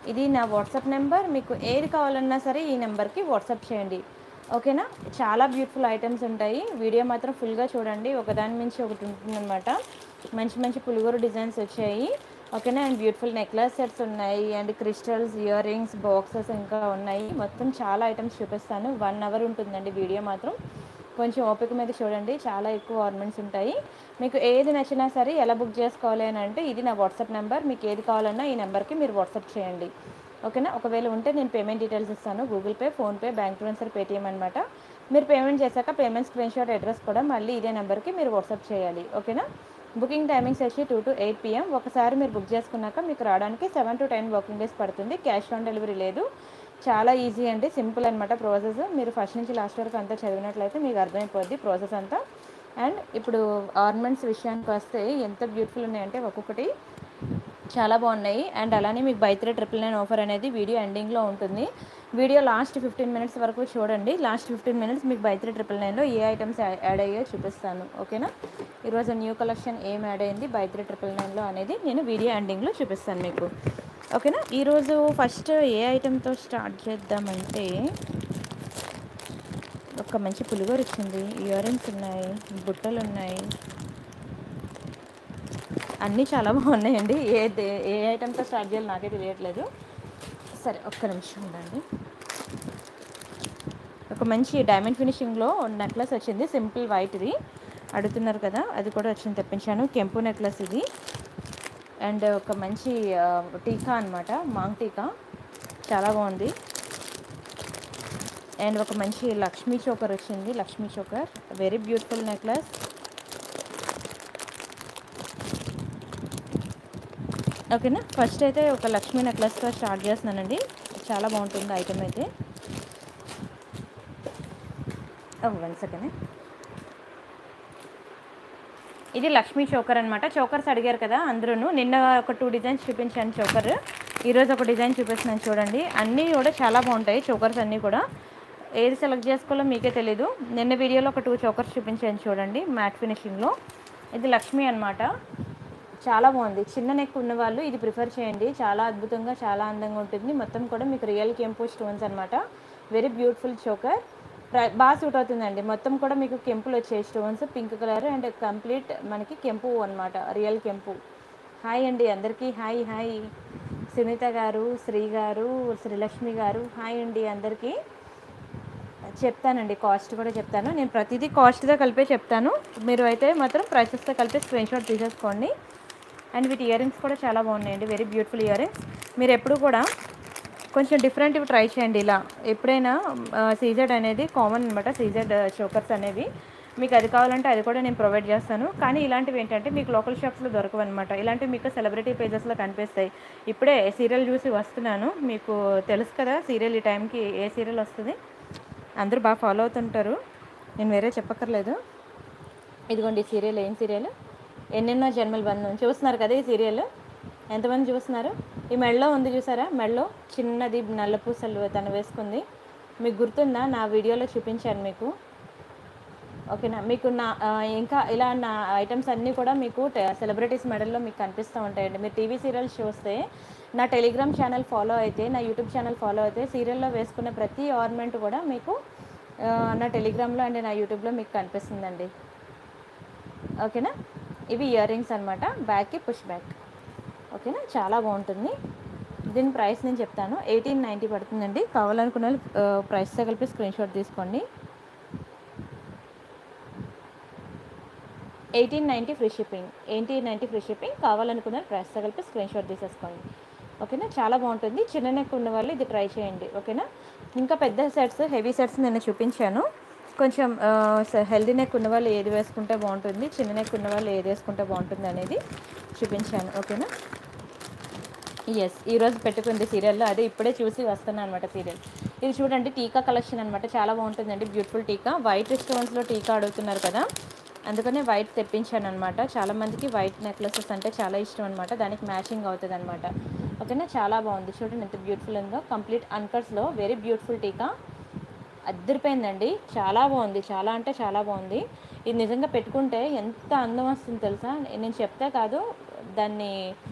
ఇది నా WhatsApp number మీకు ఏది కావాలన్నా సరే ఈ నెంబర్కి వాట్సాప్ చేయండి ఓకేనా చాలా బ్యూటిఫుల్ ఐటమ్స్ ఉంటాయి వీడియో మాత్రం ఫుల్గా చూడండి ఒకదాని మించి ఒకటి ఉంటుందన్నమాట మంచి మంచి పులిగోరు డిజైన్స్ వచ్చాయి ఓకేనా అండ్ బ్యూటిఫుల్ నెక్లెస్ సెట్స్ ఉన్నాయి and crystals earrings boxes ఇంకా ఉన్నాయి మొత్తం చాలా ఐటమ్స్ చూపిస్తాను వన్ అవర్ ఉంటుందండి వీడియో మాత్రం కొంచెం ఓపిక మీద చూడండి చాలా ఎక్కువ ఆర్నమెంట్స్ ఉంటాయి మీకు ఏది నచ్చినా సరే ఎలా బుక్ చేసుకోవాలి అని అంటే ఇది నా వాట్సాప్ నెంబర్ మీకు ఏది కావాలన్నా ఈ నెంబర్కి మీరు వాట్సాప్ చేయండి ఓకేనా ఒకవేళ ఉంటే నేను పేమెంట్ డీటెయిల్స్ ఇస్తాను Google Pay PhonePe bank transfer Paytm అనమాట మీరు పేమెంట్ చేశాక పేమెంట్ స్క్రీన్ షాట్ అడ్రస్ కూడా మళ్ళీ ఇదే నెంబర్కి మీరు వాట్సాప్ చేయాలి ఓకేనా బుకింగ్ టైమింగ్స్ వచ్చి టూ టు ఎయిట్ పిఎం ఒకసారి మీరు బుక్ చేసుకున్నాక మీకు రావడానికి seven to ten working days పడుతుంది క్యాష్ ఆన్ డెలివరీ లేదు చాలా ఈజీ అండి సింపుల్ అనమాట ప్రాసెస్ మీరు ఫస్ట్ నుంచి లాస్ట్ వరకు అంతా చదివినట్లయితే మీకు అర్థమైపోద్ది ప్రాసెస్ అంతా అండ్ ఇప్పుడు ఆర్నమెంట్స్ విషయానికి వస్తే ఎంత బ్యూటిఫుల్ ఉన్నాయంటే ఒక్కొక్కటి చాలా బాగున్నాయి అండ్ అలానే మీకు buy three triple nine offer అనేది వీడియో ఎండింగ్లో ఉంటుంది వీడియో లాస్ట్ ఫిఫ్టీన్ మినిట్స్ వరకు చూడండి లాస్ట్ ఫిఫ్టీన్ మినిట్స్ మీకు బై త్రీ ట్రిపుల్ నైన్లో ఏ ఐటమ్స్ యాడ్ అయ్యో చూపిస్తాను ఓకేనా ఈరోజు న్యూ కలెక్షన్ ఏం యాడ్ అయింది బై త్రీ ట్రిపుల్ నైన్లో అనేది నేను వీడియో ఎండింగ్లో చూపిస్తాను మీకు ఓకేనా ఈరోజు ఫస్ట్ ఏ ఐటెంతో స్టార్ట్ చేద్దామంటే ఒక మంచి పులిగోరు ఇచ్చింది ఇయర్ రింగ్స్ ఉన్నాయి బుట్టలు ఉన్నాయి అన్నీ చాలా బాగున్నాయండి ఏ దే- ఏ ఐటెంతో స్టార్ట్ చేయాలి నాకే తెలియట్లేదు సరే ఒక్క నిమిషం ఉండండి ఒక మంచి డైమండ్ ఫినిషింగ్లో నెక్లెస్ వచ్చింది సింపుల్ వైట్ది అడుగుతున్నారు కదా అది కూడా వచ్చింది తెప్పించాను కెంపు నెక్లెస్ ఇది అండ్ ఒక మంచి ఆ, టీకా అనమాట మాంగ్ టీకా చాలా బాగుంది అండ్ ఒక మంచి లక్ష్మీ చోకర్ వచ్చింది Lakshmi choker very beautiful necklace ఓకేనా ఫస్ట్ అయితే ఒక లక్ష్మీ నెక్లెస్తో స్టార్ట్ చేస్తున్నానండి చాలా బాగుంటుంది ఐటమ్ అయితే వన్ సెకండ్ ఇది లక్ష్మీ చోకర్ అనమాట చోకర్స్ అడిగారు కదా అందరూ నిన్న ఒక టూ డిజైన్స్ చూపించాను చోకర్ ఈరోజు ఒక డిజైన్ చూపిస్తున్నాను చూడండి అన్నీ కూడా చాలా బాగుంటాయి చోకర్స్ అన్నీ కూడా ఏది సెలెక్ట్ చేసుకోవాలో మీకే తెలీదు నిన్న వీడియోలో ఒక టూ చోకర్స్ చూపించాను చూడండి మ్యాట్ ఫినిషింగ్లో ఇది లక్ష్మి అన్నమాట చాలా బాగుంది చిన్న నెక్ ఉన్న వాళ్ళు ఇది ప్రిఫర్ చేయండి చాలా అద్భుతంగా చాలా అందంగా ఉంటుంది మొత్తం కూడా మీకు రియల్ కెంపు స్టోన్స్ అనమాట వెరీ బ్యూటిఫుల్ చోకర్ ప్ర- బాగా సూట్ అవుతుందండి మొత్తం కూడా మీకు కెంపులు వచ్చాయి stones pink colour and complete మనకి కెంపు అనమాట రియల్ కెంపు హాయ్ అండి అందరికీ హాయ్ హాయ్ సునీత గారు శ్రీ గారు శ్రీలక్ష్మి గారు హాయ్ అండి అందరికీ చెప్తానండి కాస్ట్ కూడా చెప్తాను నేను ప్రతిదీ కాస్ట్తో కలిపే చెప్తాను మీరు అయితే మాత్రం ప్రైసెస్తో కలిపి స్క్రీన్ షాట్ తీసేసుకోండి అండ్ వీటి ఇయర్ రింగ్స్ కూడా చాలా బాగున్నాయండి వెరీ బ్యూటిఫుల్ ఇయర్ రింగ్స్ మీరు ఎప్పుడు కూడా కొంచెం డిఫరెంట్ ఇవి ట్రై చేయండి ఇలా ఎప్పుడైనా సీజెడ్ అనేది కామన్ అనమాట సీజెడ్ చోకర్స్ అనేవి మీకు అది కావాలంటే అది కూడా నేను ప్రొవైడ్ చేస్తాను కానీ ఇలాంటివి ఏంటంటే మీకు లోకల్ షాప్స్లో దొరకవు అనమాట ఇలాంటివి మీకు సెలబ్రిటీ పేజెస్లో కనిపిస్తాయి ఇప్పుడే సీరియల్ చూసి వస్తున్నాను మీకు తెలుసు కదా సీరియల్ ఈ టైంకి ఏ సీరియల్ వస్తుంది అందరూ బాగా ఫాలో అవుతుంటారు నేను వేరే చెప్పక్కర్లేదు ఇదిగోండి ఈ సీరియల్ ఏం సీరియల్ ఎన్నెన్నో జన్మల బంధం చూస్తున్నారు కదా ఈ సీరియల్ ఎంతమంది చూస్తున్నారు ఈ మెడలో ఉంది చూసారా మెడలో చిన్నది నల్ల పూసలు తను వేసుకుంది మీకు గుర్తుందా నా వీడియోలో చూపించాను మీకు ఓకేనా మీకు నా ఆ, ఇంకా ఇలా నా ఐటమ్స్ అన్నీ కూడా మీకు సెలబ్రిటీస్ మెడల్లో మీకు కనిపిస్తూ ఉంటాయండి మీరు టీవీ సీరియల్స్ చూస్తే నా టెలిగ్రామ్ ఛానల్ ఫాలో అయితే నా యూట్యూబ్ ఛానల్ ఫాలో అయితే సీరియల్లో వేసుకునే ప్రతి ఆర్నమెంట్ కూడా మీకు ఆ, నా టెలిగ్రామ్లో అండ్ నా యూట్యూబ్లో మీకు కనిపిస్తుందండి ఓకేనా ఇవి ఇయర్ రింగ్స్ అనమాట బ్యాక్కి పుష్ బ్యాక్ ఓకేనా చాలా బాగుంటుంది దీని ప్రైస్ నేను చెప్తాను ఎయిటీన్ నైంటీ పడుతుందండి కావాలనుకున్న వాళ్ళు ఆ, ప్రైస్తో కలిపి స్క్రీన్ షాట్ తీసుకోండి eighteen ninety free shipping eighteen ninety free shipping కావాలనుకున్న ప్రైస్తో కలిపి స్క్రీన్ షాట్ తీసేసుకోండి ఓకేనా చాలా బాగుంటుంది చిన్న నెక్ ఉన్న వాళ్ళు ఇది ట్రై చేయండి ఓకేనా ఇంకా పెద్ద సెట్స్ హెవీ సెట్స్ నేను చూపించాను కొంచెం హెల్దీ నెక్ ఉన్న వాళ్ళు ఏది వేసుకుంటే బాగుంటుంది చిన్న నెక్ ఉన్న వాళ్ళు ఏది వేసుకుంటే బాగుంటుంది అనేది చూపించాను ఓకేనా ఎస్ ఈరోజు పెట్టుకుంది సీరియల్లో అదే ఇప్పుడే చూసి వస్తున్నాను అనమాట సీరియల్ ఇది చూడండి టీకా కలెక్షన్ అనమాట చాలా బాగుంటుందండి బ్యూటిఫుల్ టీకా వైట్ స్టోన్స్లో టీకా అడుగుతున్నారు కదా అందుకనే వైట్ తెప్పించాను అనమాట చాలా మందికి వైట్ నెక్లెసెస్ అంటే చాలా ఇష్టం అనమాట దానికి మ్యాచింగ్ అవుతుంది అనమాట ఓకేనా చాలా బాగుంది చూడండి ఎంత బ్యూటిఫుల్ ఉందో కంప్లీట్ అన్కట్స్లో వెరీ బ్యూటిఫుల్ టీకా అద్దరిపోయిందండి చాలా బాగుంది చాలా అంటే చాలా బాగుంది ఇది నిజంగా పెట్టుకుంటే ఎంత అందం వస్తుంది తెలుసా నేను చెప్తే కాదు దాన్ని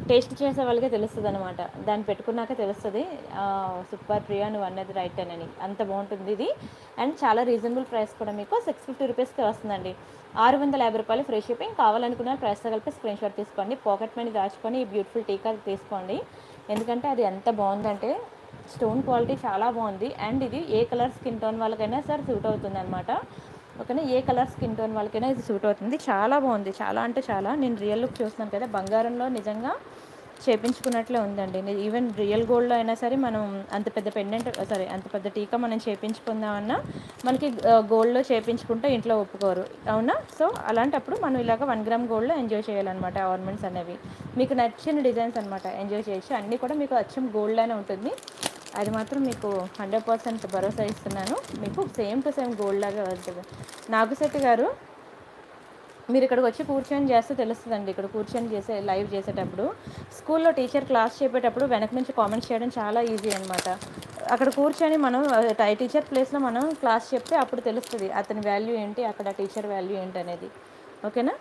టేస్ట్ చేసే వాళ్ళకే తెలుస్తుంది అనమాట దాన్ని పెట్టుకున్నాక తెలుస్తుంది సూపర్ ప్రియా నువ్వు అన్నది రైట్ అని అంత బాగుంటుంది ఇది అండ్ చాలా రీజనబుల్ ప్రైస్ కూడా మీకు సిక్స్ ఫిఫ్టీ రూపీస్కి వస్తుందండి ఆరు వందల యాభై రూపాయలు ఫ్రీ షిప్పింగ్ కావాలనుకున్న ప్రైస్తో కలిపి స్క్రీన్ షాట్ తీసుకోండి పాకెట్ మనీ దాచుకొని ఈ బ్యూటిఫుల్ టీకా తీసుకోండి ఎందుకంటే అది ఎంత బాగుందంటే స్టోన్ క్వాలిటీ చాలా బాగుంది అండ్ ఇది ఏ కలర్ స్కిన్ టోన్ వాళ్ళకైనా సరే సూట్ అవుతుంది అనమాట ఓకేనా ఏ కలర్ స్కిన్ టోన్ వాళ్ళకైనా ఇది సూట్ అవుతుంది చాలా బాగుంది చాలా అంటే చాలా నేను రియల్ లుక్ చూస్తున్నాను కదా బంగారంలో నిజంగా చేపించుకున్నట్లే ఉందండి ని- ఈవెన్ రియల్ గోల్డ్లో అయినా సరే మనం అంత పెద్ద పెండెంట్ సారీ అంత పెద్ద టీకా మనం చేపించుకుందామన్నా మనకి గోల్డ్లో చేపించుకుంటే ఇంట్లో ఒప్పుకోరు అవునా సో అలాంటప్పుడు మనం ఇలాగ వన్ గ్రామ్ గోల్డ్లో ఎంజాయ్ చేయాలన్నమాట ఆర్నమెంట్స్ అనేవి మీకు నచ్చిన డిజైన్స్ అనమాట ఎంజాయ్ చేయొచ్చు అన్నీ కూడా మీకు అచ్చం గోల్డ్లోనే ఉంటుంది అది మాత్రం మీకు హండ్రెడ్ పర్సెంట్ భరోసా ఇస్తున్నాను మీకు సేమ్ టు సేమ్ గోల్డ్ లాగా ఉంటుంది నాగశెట్టి గారు మీరు ఇక్కడికి వచ్చి కూర్చొని చేస్తే తెలుస్తుందండి ఇక్కడ కూర్చొని చేసే లైవ్ చేసేటప్పుడు స్కూల్లో టీచర్ క్లాస్ చెప్పేటప్పుడు వెనక నుంచి కామెంట్స్ చేయడం చాలా ఈజీ అనమాట అక్కడ కూర్చొని మనం ఆ టీచర్ ప్లేస్లో మనం క్లాస్ చెప్తే అప్పుడు తెలుస్తుంది అతని వాల్యూ ఏంటి అక్కడ టీచర్ వాల్యూ ఏంటి అనేది ఓకేనా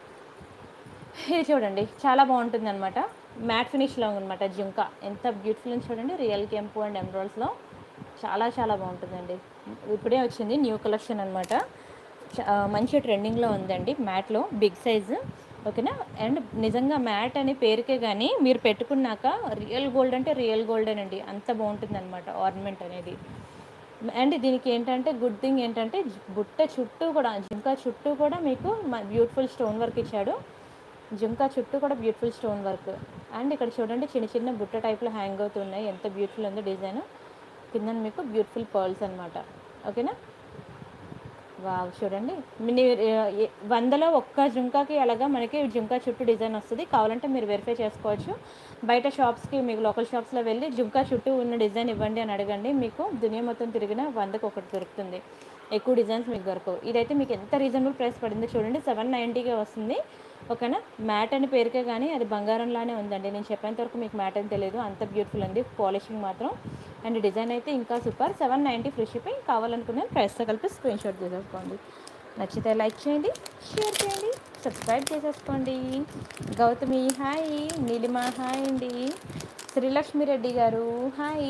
ఇది చూడండి చాలా బాగుంటుంది అనమాట మ్యాట్ ఫినిష్లో అనమాట జుంకా ఎంత బ్యూటిఫుల్ ఉంది చూడండి రియల్ కెంపు అండ్ ఎమరాల్డ్స్లో చాలా చాలా బాగుంటుందండి ఇప్పుడే వచ్చింది న్యూ కలెక్షన్ అనమాట మంచి ట్రెండింగ్లో ఉందండి మ్యాట్లో బిగ్ సైజు ఓకేనా అండ్ నిజంగా మ్యాట్ అనే పేరుకే కానీ మీరు పెట్టుకున్నాక రియల్ గోల్డ్ అంటే రియల్ గోల్డేనండి అంత బాగుంటుంది అనమాట ఆర్నమెంట్ అనేది అండ్ దీనికి ఏంటంటే గుడ్ థింగ్ ఏంటంటే బుట్ట చుట్టూ కూడా జుంకా చుట్టూ కూడా మీకు బ్యూటిఫుల్ స్టోన్ వర్క్ ఇచ్చాడు జుంకా చుట్టూ కూడా బ్యూటిఫుల్ స్టోన్ వర్క్ అండ్ ఇక్కడ చూడండి చిన్న చిన్న బుట్ట టైప్లో హ్యాంగ్ అవుతున్నాయి ఎంత బ్యూటిఫుల్ ఉందో డిజైన్ కింద మీకు బ్యూటిఫుల్ పర్ల్స్ అనమాట ఓకేనా వావ్ చూడండి మీ- ఏ- వందలో ఒక్క జుంకాకి అలాగా మనకి జుంకా చుట్టూ డిజైన్ వస్తుంది కావాలంటే మీరు వెరిఫై చేసుకోవచ్చు బయట షాప్స్కి మీకు లోకల్ షాప్స్లో వెళ్ళి జుంకా చుట్టూ ఉన్న డిజైన్ ఇవ్వండి అని అడగండి మీకు దునియా మొత్తం తిరిగిన వందకు ఒకటి దొరుకుతుంది ఎక్కువ డిజైన్స్ మీకు దొరకవు ఇదైతే మీకు ఎంత రీజనబుల్ ప్రైస్ పడిందో చూడండి సెవెన్ నైంటీకే వస్తుంది ఓకేనా మ్యాట్ అని పేరుకే కానీ అది బంగారంలానే ఉందండి నేను చెప్పేంత వరకు మీకు మ్యాట్ అని తెలియదు అంత బ్యూటిఫుల్ ఉంది పాలిషింగ్ మాత్రం అండ్ డిజైన్ అయితే ఇంకా super seven ninety free shipping కావాలనుకునే ప్రైస్తో కలిపి స్క్రీన్ షాట్ తీసేసుకోండి నచ్చితే లైక్ చేయండి షేర్ చేయండి సబ్స్క్రైబ్ చేసేసుకోండి గౌతమి హాయ్ నీలిమ హాయ్ అండి శ్రీలక్ష్మి రెడ్డి గారు హాయ్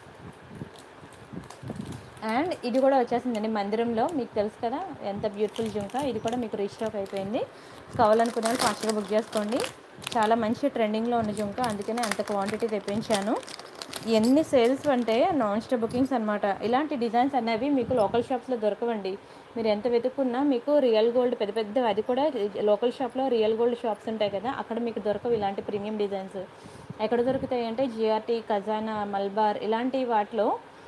అండ్ ఇది కూడా వచ్చేసిందండి మందిరంలో మీకు తెలుసు కదా ఎంత బ్యూటిఫుల్ జుంకా ఇది కూడా మీకు రీస్టాక్ అయిపోయింది కావాలనుకునే వాళ్ళు ఫాస్ట్గా బుక్ చేసుకోండి చాలా మంచి ట్రెండింగ్లో ఉన్న జుంకా అందుకనే అంత క్వాంటిటీ తెప్పించాను ఎన్ని సేల్స్ అంటే నాన్ స్టాప్ బుకింగ్స్ అనమాట ఇలాంటి డిజైన్స్ అనేవి మీకు లోకల్ షాప్స్లో దొరకవండి మీరు ఎంత వెతుక్కున్నా మీకు రియల్ గోల్డ్ పెద్ద పెద్ద అది కూడా లోకల్ షాప్లో రియల్ గోల్డ్ షాప్స్ ఉంటాయి కదా అక్కడ మీకు దొరకవు ఇలాంటి ప్రీమియం డిజైన్స్ ఎక్కడ దొరుకుతాయి అంటే జిఆర్టీ ఖజానా మల్బార్ ఇలాంటి వాటిలో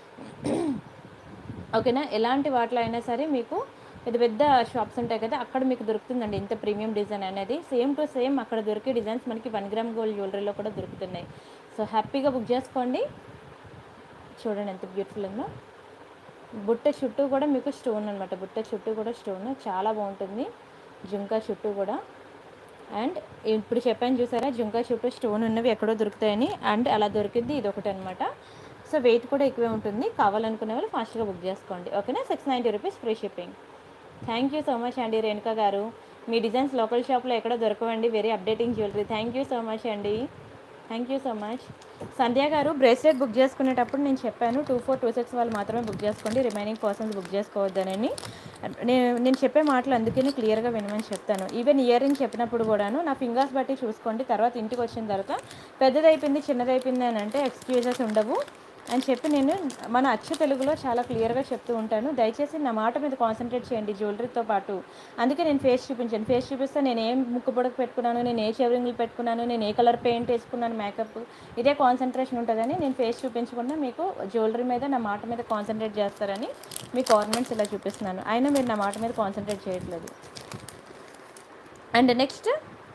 ఓకేనా ఎలాంటి వాటిలో అయినా సరే మీకు పెద్ద పెద్ద షాప్స్ ఉంటాయి కదా అక్కడ మీకు దొరుకుతుందండి ఇంత ప్రీమియం డిజైన్ అనేది సేమ్ టు సేమ్ అక్కడ దొరికే డిజైన్స్ మనకి వన్ గ్రామ్ గోల్డ్ జ్యువెలరీలో కూడా దొరుకుతున్నాయి సో హ్యాపీగా బుక్ చేసుకోండి చూడండి ఎంత బ్యూటిఫుల్ ఉందో బుట్ట చుట్టూ కూడా మీకు స్టోన్ అనమాట బుట్ట చుట్టూ కూడా స్టోన్ చాలా బాగుంటుంది జుంకా చుట్టూ కూడా అండ్ ఇప్పుడు చెప్పాను చూసారా జుంకా చుట్టూ స్టోన్ ఉన్నవి ఎక్కడో దొరుకుతాయని అండ్ అలా దొరికింది ఇది ఒకటి అనమాట సో వెయిట్ కూడా ఎక్కువే ఉంటుంది కావాలనుకునే వాళ్ళు ఫాస్ట్గా బుక్ చేసుకోండి ఓకేనా six ninety rupees free shipping thank you so much అండి రేణుక గారు మీ డిజైన్స్ లోకల్ షాప్లో ఎక్కడో దొరకవండి very updating jewellery thank you so much అండి thank you so much Sandhya garu bracelet book చేసుకునేటప్పుడు నేను చెప్పాను టూ ఫోర్ టూ సిక్స్ వాళ్ళు మాత్రమే బుక్ చేసుకోండి రిమైనింగ్ పర్సన్స్ బుక్ చేసుకోవద్దనని నేను నేను చెప్పే మాటలు అందుకని క్లియర్గా వినమని చెప్తాను ఈవెన్ ఇయర్ రింగ్ చెప్పినప్పుడు కూడాను నా ఫింగర్స్ బట్టి చూసుకోండి తర్వాత ఇంటికి వచ్చిన తర్వాత పెద్దదైపోయింది చిన్నదైపోయింది అని అంటే ఎక్స్క్యూజెస్ ఉండవు అని చెప్పి నేను మన అచ్చు తెలుగులో చాలా క్లియర్గా చెప్తూ ఉంటాను దయచేసి నా మాట మీద కాన్సన్ట్రేట్ చేయండి జ్యువెలరీతో పాటు అందుకే నేను ఫేస్ చూపించాను ఫేస్ చూపిస్తే నేను ఏం ముక్కు పొడకు పెట్టుకున్నాను నేను ఏ చెవరింగ్లు పెట్టుకున్నాను నేను ఏ కలర్ పెయింట్ వేసుకున్నాను మేకప్ ఇదే కాన్సన్ట్రేషన్ ఉంటుందని నేను ఫేస్ చూపించకుండా మీకు జ్యువెలరీ మీద నా మాట మీద కాన్సన్ట్రేట్ చేస్తారని మీకు ఆర్నమెంట్స్ ఇలా చూపిస్తున్నాను అయినా మీరు నా మాట మీద కాన్సన్ట్రేట్ చేయట్లేదు అండ్ నెక్స్ట్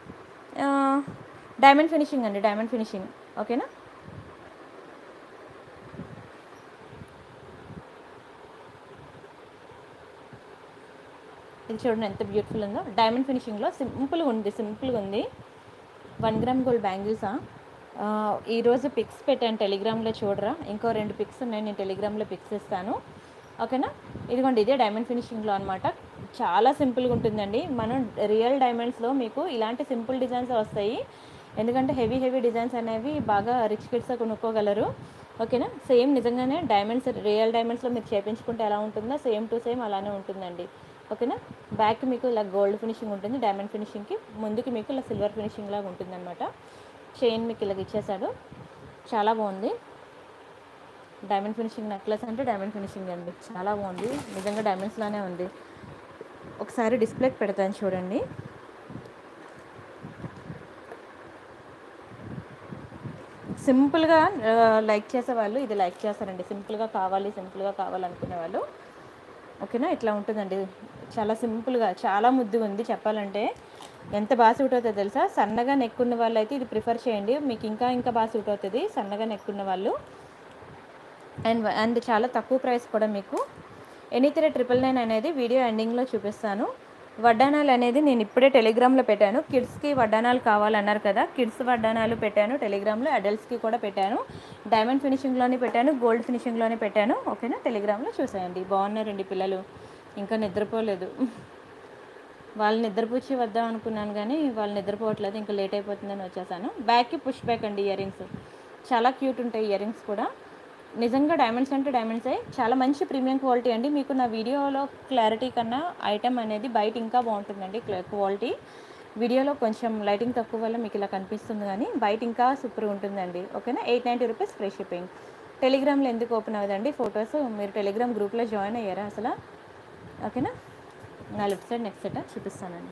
డైమండ్ ఫినిషింగ్ అండి డైమండ్ ఫినిషింగ్ ఓకేనా ఇది చూడండి ఎంత బ్యూటిఫుల్ ఉందో డైమండ్ ఫినిషింగ్లో సింపుల్గా ఉంది సింపుల్గా ఉంది వన్ గ్రామ్ గోల్డ్ బ్యాంగిల్సా ఆ, ఈరోజు పిక్స్ పెట్టాను టెలిగ్రామ్లో చూడరా ఇంకో రెండు పిక్స్ ఉన్నాయి నేను టెలిగ్రామ్లో పిక్స్ ఇస్తాను ఓకేనా ఇదిగోండి ఇదే డైమండ్ ఫినిషింగ్లో అనమాట చాలా సింపుల్గా ఉంటుందండి మనం రియల్ డైమండ్స్లో మీకు ఇలాంటి సింపుల్ డిజైన్స్ వస్తాయి ఎందుకంటే హెవీ హెవీ డిజైన్స్ అనేవి బాగా రిచ్ కిడ్స్ కొనుక్కోగలరు ఓకేనా సేమ్ నిజంగానే డైమండ్స్ రియల్ డైమండ్స్లో మీరు చేపించుకుంటే ఎలా ఉంటుందో సేమ్ టు సేమ్ అలానే ఉంటుందండి ఓకేనా బ్యాక్ మీకు ఇలా గోల్డ్ ఫినిషింగ్ ఉంటుంది డైమండ్ ఫినిషింగ్కి ముందుకి మీకు ఇలా సిల్వర్ ఫినిషింగ్ లాగా ఉంటుందన్నమాట చైన్ మీకు ఇలాగ ఇచ్చేసాడు చాలా బాగుంది డైమండ్ ఫినిషింగ్ నెక్లెస్ అంటే డైమండ్ ఫినిషింగ్ అండి చాలా బాగుంది నిజంగా డైమండ్స్ లానే ఉంది ఒకసారి డిస్ప్లేకి పెడతాను చూడండి సింపుల్గా లైక్ చేసే వాళ్ళు ఇది లైక్ చేస్తారండి సింపుల్గా కావాలి సింపుల్గా కావాలనుకునే వాళ్ళు ఓకేనా ఇట్లా ఉంటుందండి చాలా సింపుల్గా చాలా ముద్దుగా ఉంది చెప్పాలంటే ఎంత బాగా సూట్ అవుతుందో తెలుసా సన్నగా నెక్కున్న వాళ్ళు అయితే ఇది ప్రిఫర్ చేయండి మీకు ఇంకా ఇంకా బాగా సూట్ అవుతుంది సన్నగా నెక్కున్న వాళ్ళు అండ్ అండ్ చాలా తక్కువ ప్రైస్ కూడా మీకు ఎనీ త్రీ ట్రిపుల్ నైన్ అనేది వీడియో ఎండింగ్లో చూపిస్తాను వడ్డానాలు అనేది నేను ఇప్పుడే టెలిగ్రామ్లో పెట్టాను కిడ్స్కి వడ్డానాలు కావాలన్నారు కదా కిడ్స్ వడ్డానాలు పెట్టాను టెలిగ్రామ్లో అడల్ట్స్కి కూడా పెట్టాను డైమండ్ ఫినిషింగ్లోనే పెట్టాను గోల్డ్ ఫినిషింగ్లోనే పెట్టాను ఓకేనా టెలిగ్రామ్లో చూసేయండి బాగున్నారండి పిల్లలు ఇంకా నిద్రపోలేదు వాళ్ళు నిద్రపుచ్చి వద్దాం అనుకున్నాను కానీ వాళ్ళు నిద్రపోవట్లేదు ఇంకా లేట్ అయిపోతుందని వచ్చేసాను బ్యాక్కి పుష్ బ్యాక్ అండి ఇయర్ రింగ్స్ చాలా క్యూట్ ఉంటాయి ఇయర్ రింగ్స్ కూడా నిజంగా డైమండ్స్ అంటే డైమండ్సే చాలా మంచి ప్రీమియం క్వాలిటీ అండి మీకు నా వీడియోలో క్లారిటీ కన్నా ఐటమ్ అనేది బయట ఇంకా బాగుంటుందండి క్వాలిటీ వీడియోలో కొంచెం లైటింగ్ తక్కువ వల్ల మీకు ఇలా కనిపిస్తుంది కానీ బయట ఇంకా సూపర్ ఉంటుందండి ఓకేనా eight ninety rupees free shipping టెలిగ్రామ్లో ఎందుకు ఓపెన్ అవ్వదండి ఫొటోస్ మీరు టెలిగ్రామ్ గ్రూప్లో జాయిన్ అయ్యారా అసలు ఓకేనా నా లెఫ్ట్ సైడ్ నెక్స్ట్ సెట్ చూపిస్తానండి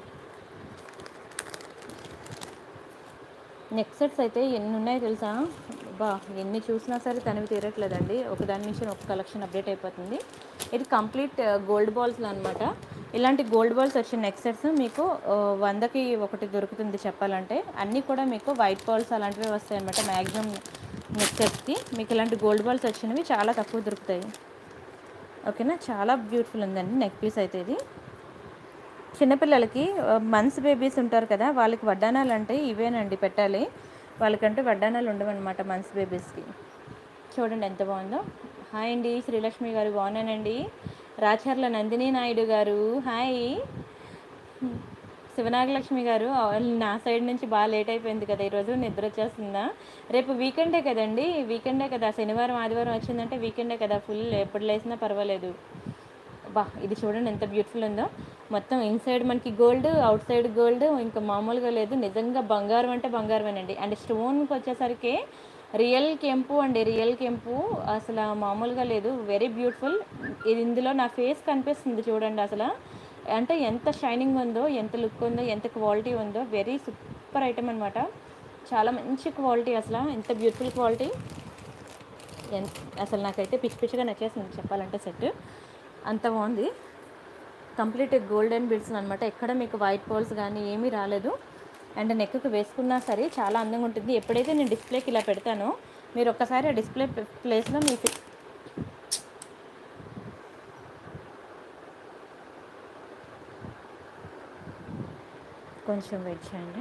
నెక్స్ట్ సెట్స్ అయితే ఎన్ని ఉన్నాయో తెలుసా బా ఎన్ని చూసినా సరే తనివి తీరట్లేదండి ఒకదాని నుంచి ఒక కలెక్షన్ అప్డేట్ అయిపోతుంది ఇది కంప్లీట్ గోల్డ్ బాల్స్లో అనమాట ఇలాంటి గోల్డ్ బాల్స్ వచ్చిన నెక్స్ట్ సెట్స్ మీకు ఆ, వందకి ఒకటి దొరుకుతుంది చెప్పాలంటే అన్నీ కూడా మీకు వైట్ బాల్స్ అలాంటివి వస్తాయి అనమాట మ్యాక్సిమం నెక్స్ట్ సెట్స్కి మీకు ఇలాంటి గోల్డ్ బాల్స్ వచ్చినవి చాలా తక్కువ దొరుకుతాయి ఓకేనా చాలా బ్యూటిఫుల్ ఉందండి నెక్ పీస్ అయితే ఇది చిన్నపిల్లలకి మంత్స్ బేబీస్ ఉంటారు కదా వాళ్ళకి వడ్డానాలు అంటే ఇవేనండి పెట్టాలి వాళ్ళకంటే వడ్డానాలు ఉండవన్నమాట మంత్స్ బేబీస్కి చూడండి ఎంత బాగుందో హాయ్ అండి శ్రీలక్ష్మి గారు బాగున్నానండి రాచర్ల నందిని నాయుడు గారు హాయ్ శివనాగలక్ష్మి గారు ఆ, నా సైడ్ నుంచి బాగా లేట్ అయిపోయింది కదా ఈరోజు నిద్ర వచ్చేస్తుందా రేపు వీకెండే కదండి వీకెండే కదా శనివారం ఆదివారం వచ్చిందంటే వీకెండే కదా ఫుల్ ఎప్పుడు లేసినా పర్వాలేదు బా ఇది చూడండి ఎంత బ్యూటిఫుల్ ఉందో మొత్తం ఇన్సైడ్ మనకి గోల్డ్ అవుట్ సైడ్ గోల్డ్ ఇంకా మామూలుగా లేదు నిజంగా బంగారం అంటే బంగారమేనండి అండ్ స్టోన్కి వచ్చేసరికి రియల్ కెంపు అండి రియల్ కెంపు అసలు మామూలుగా లేదు వెరీ బ్యూటిఫుల్ ఇది ఇందులో నా ఫేస్ కనిపిస్తుంది చూడండి అసలు అంటే ఎంత షైనింగ్ ఉందో ఎంత లుక్ ఉందో ఎంత క్వాలిటీ ఉందో వెరీ సూపర్ ఐటమ్ అనమాట చాలా మంచి క్వాలిటీ అసలు ఎంత బ్యూటిఫుల్ క్వాలిటీ ఎంత అసలు నాకైతే పిచ్చి పిచ్చిగా నచ్చేసింది చెప్పాలంటే సెట్ అంత బాగుంది కంప్లీట్ గోల్డెన్ బిడ్స్ అనమాట ఎక్కడ మీకు వైట్ పోల్స్ కానీ ఏమీ రాలేదు అండ్ నెక్కి వేసుకున్నా సరే చాలా అందంగా ఉంటుంది ఎప్పుడైతే నేను డిస్ప్లేకి ఇలా పెడతానో మీరు ఒక్కసారి ఆ డిస్ప్లే ప్లేస్లో మీ ఫి- కొంచెం వెయిట్ చేయండి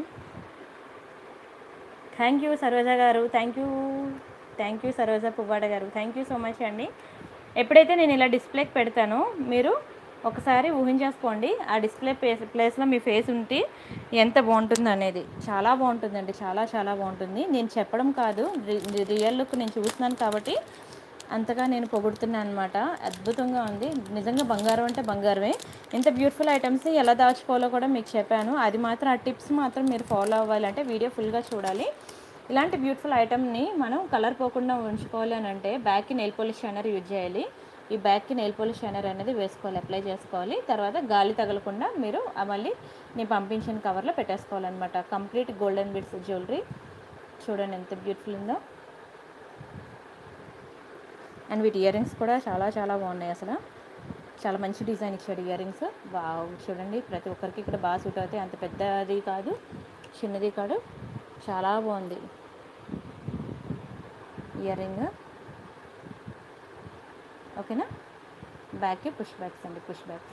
thank you Saroja garu thank you thank you Saroja Puvvada garu thank you so much అండి ఎప్పుడైతే నేను ఇలా డిస్ప్లేకి పెడతానో మీరు ఒకసారి ఊహించేసుకోండి ఆ డిస్ప్లే ప్లేస్ ప్లేస్లో మీ ఫేస్ ఉంటే ఎంత బాగుంటుంది అనేది చాలా బాగుంటుందండి చాలా చాలా బాగుంటుంది నేను చెప్పడం కాదు రి- రియల్ లుక్ నేను చూస్తున్నాను కాబట్టి అంతగా నేను పొగుడుతున్నాను అనమాట అద్భుతంగా ఉంది నిజంగా బంగారం అంటే బంగారమే ఇంత బ్యూటిఫుల్ ఐటమ్స్ని ఎలా దాచుకోవాలో కూడా మీకు చెప్పాను అది మాత్రం ఆ టిప్స్ మాత్రం మీరు ఫాలో అవ్వాలంటే వీడియో ఫుల్గా చూడాలి ఇలాంటి బ్యూటిఫుల్ ఐటమ్ని మనం కలర్ పోకుండా ఉంచుకోవాలి అని అంటే బ్యాక్కి నెయిల్ పాలిష్ షైనర్ యూజ్ చేయాలి ఈ బ్యాక్కి నెయిల్ పాలిష్ షైనర్ అనేది వేసుకోవాలి అప్లై చేసుకోవాలి తర్వాత గాలి తగలకుండా మీరు ఆ మళ్ళీ నేను పంపించిన కవర్లో పెట్టేసుకోవాలన్నమాట కంప్లీట్ గోల్డెన్ బిడ్స్ జ్యువెలరీ చూడండి ఎంత బ్యూటిఫుల్ ఉందో అండ్ వీటి ఇయర్ రింగ్స్ కూడా చాలా చాలా బాగున్నాయి అసలు చాలా మంచి డిజైన్ ఇచ్చాడు ఇయర్ రింగ్స్ బాగా చూడండి ప్రతి ఒక్కరికి ఇక్కడ బాగా సూట్ అవుతాయి అంత పెద్దది కాదు చిన్నది కాదు చాలా బాగుంది ఇయర్ రింగ్ ఓకేనా బ్యాక్కి పుష్ బ్యాక్స్ అండి పుష్ బ్యాక్స్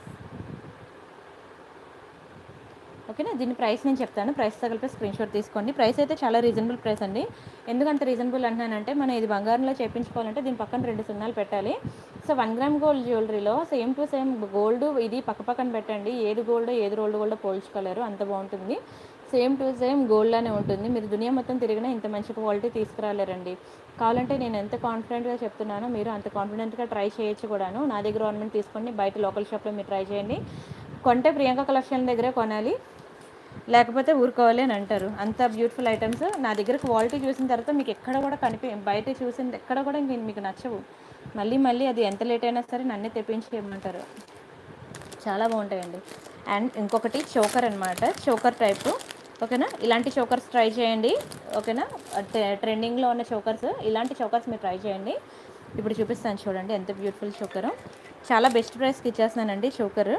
ఓకేనా దీని ప్రైస్ నేను చెప్తాను ప్రైస్ తగిలిపై స్క్రీన్ షాట్ తీసుకోండి ప్రైస్ అయితే చాలా రీజనబుల్ ప్రైస్ అండి ఎందుకంత రీజనబుల్ అంటున్నానంటే మనం ఇది బంగారంలో చేయించుకోవాలంటే దీని పక్కన రెండు సున్నాలు పెట్టాలి సో వన్ గ్రామ్ గోల్డ్ జ్యువెలరీలో సేమ్ టు సేమ్ గోల్డ్ ఇది పక్క పక్కన పెట్టండి ఏది గోల్డ్ ఏది రోల్డ్ గోల్డ్ పోల్చుకోలేరు అంత బాగుంటుంది సేమ్ టు సేమ్ గోల్డ్లానే ఉంటుంది మీరు దునియా మొత్తం తిరిగినా ఇంత మంచి క్వాలిటీ తీసుకురాలేరండి కావాలంటే నేను ఎంత కాన్ఫిడెంట్గా చెప్తున్నానో మీరు అంత కాన్ఫిడెంట్గా ట్రై చేయొచ్చు కూడాను నా దగ్గర ఆర్నమెంట్ తీసుకోండి బయట లోకల్ షాప్లో మీరు ట్రై చేయండి కొంటే ప్రియాంక కలెక్షన్ దగ్గరే కొనాలి లేకపోతే ఊరుకోవాలి అని అంటారు అంత బ్యూటిఫుల్ ఐటమ్స్ నా దగ్గర క్వాలిటీ చూసిన తర్వాత మీకు ఎక్కడ కూడా కనిపి బయట చూసిన ఎక్కడ కూడా ఇంక మీకు నచ్చవు మళ్ళీ మళ్ళీ అది ఎంత లేట్ అయినా సరే నన్నే తెప్పించి చేయమంటారు చాలా బాగుంటాయండి అండ్ ఇంకొకటి చోకర్ అనమాట చోకర్ టైపు ఓకేనా ఇలాంటి చోకర్స్ ట్రై చేయండి ఓకేనా ట్రె- ట్రెండింగ్లో ఉన్న చోకర్స్ ఇలాంటి చోకర్స్ మీరు ట్రై చేయండి ఇప్పుడు చూపిస్తాను చూడండి ఎంత బ్యూటిఫుల్ చోకరు చాలా బెస్ట్ ప్రైస్కి ఇచ్చేస్తున్నానండి చోకరు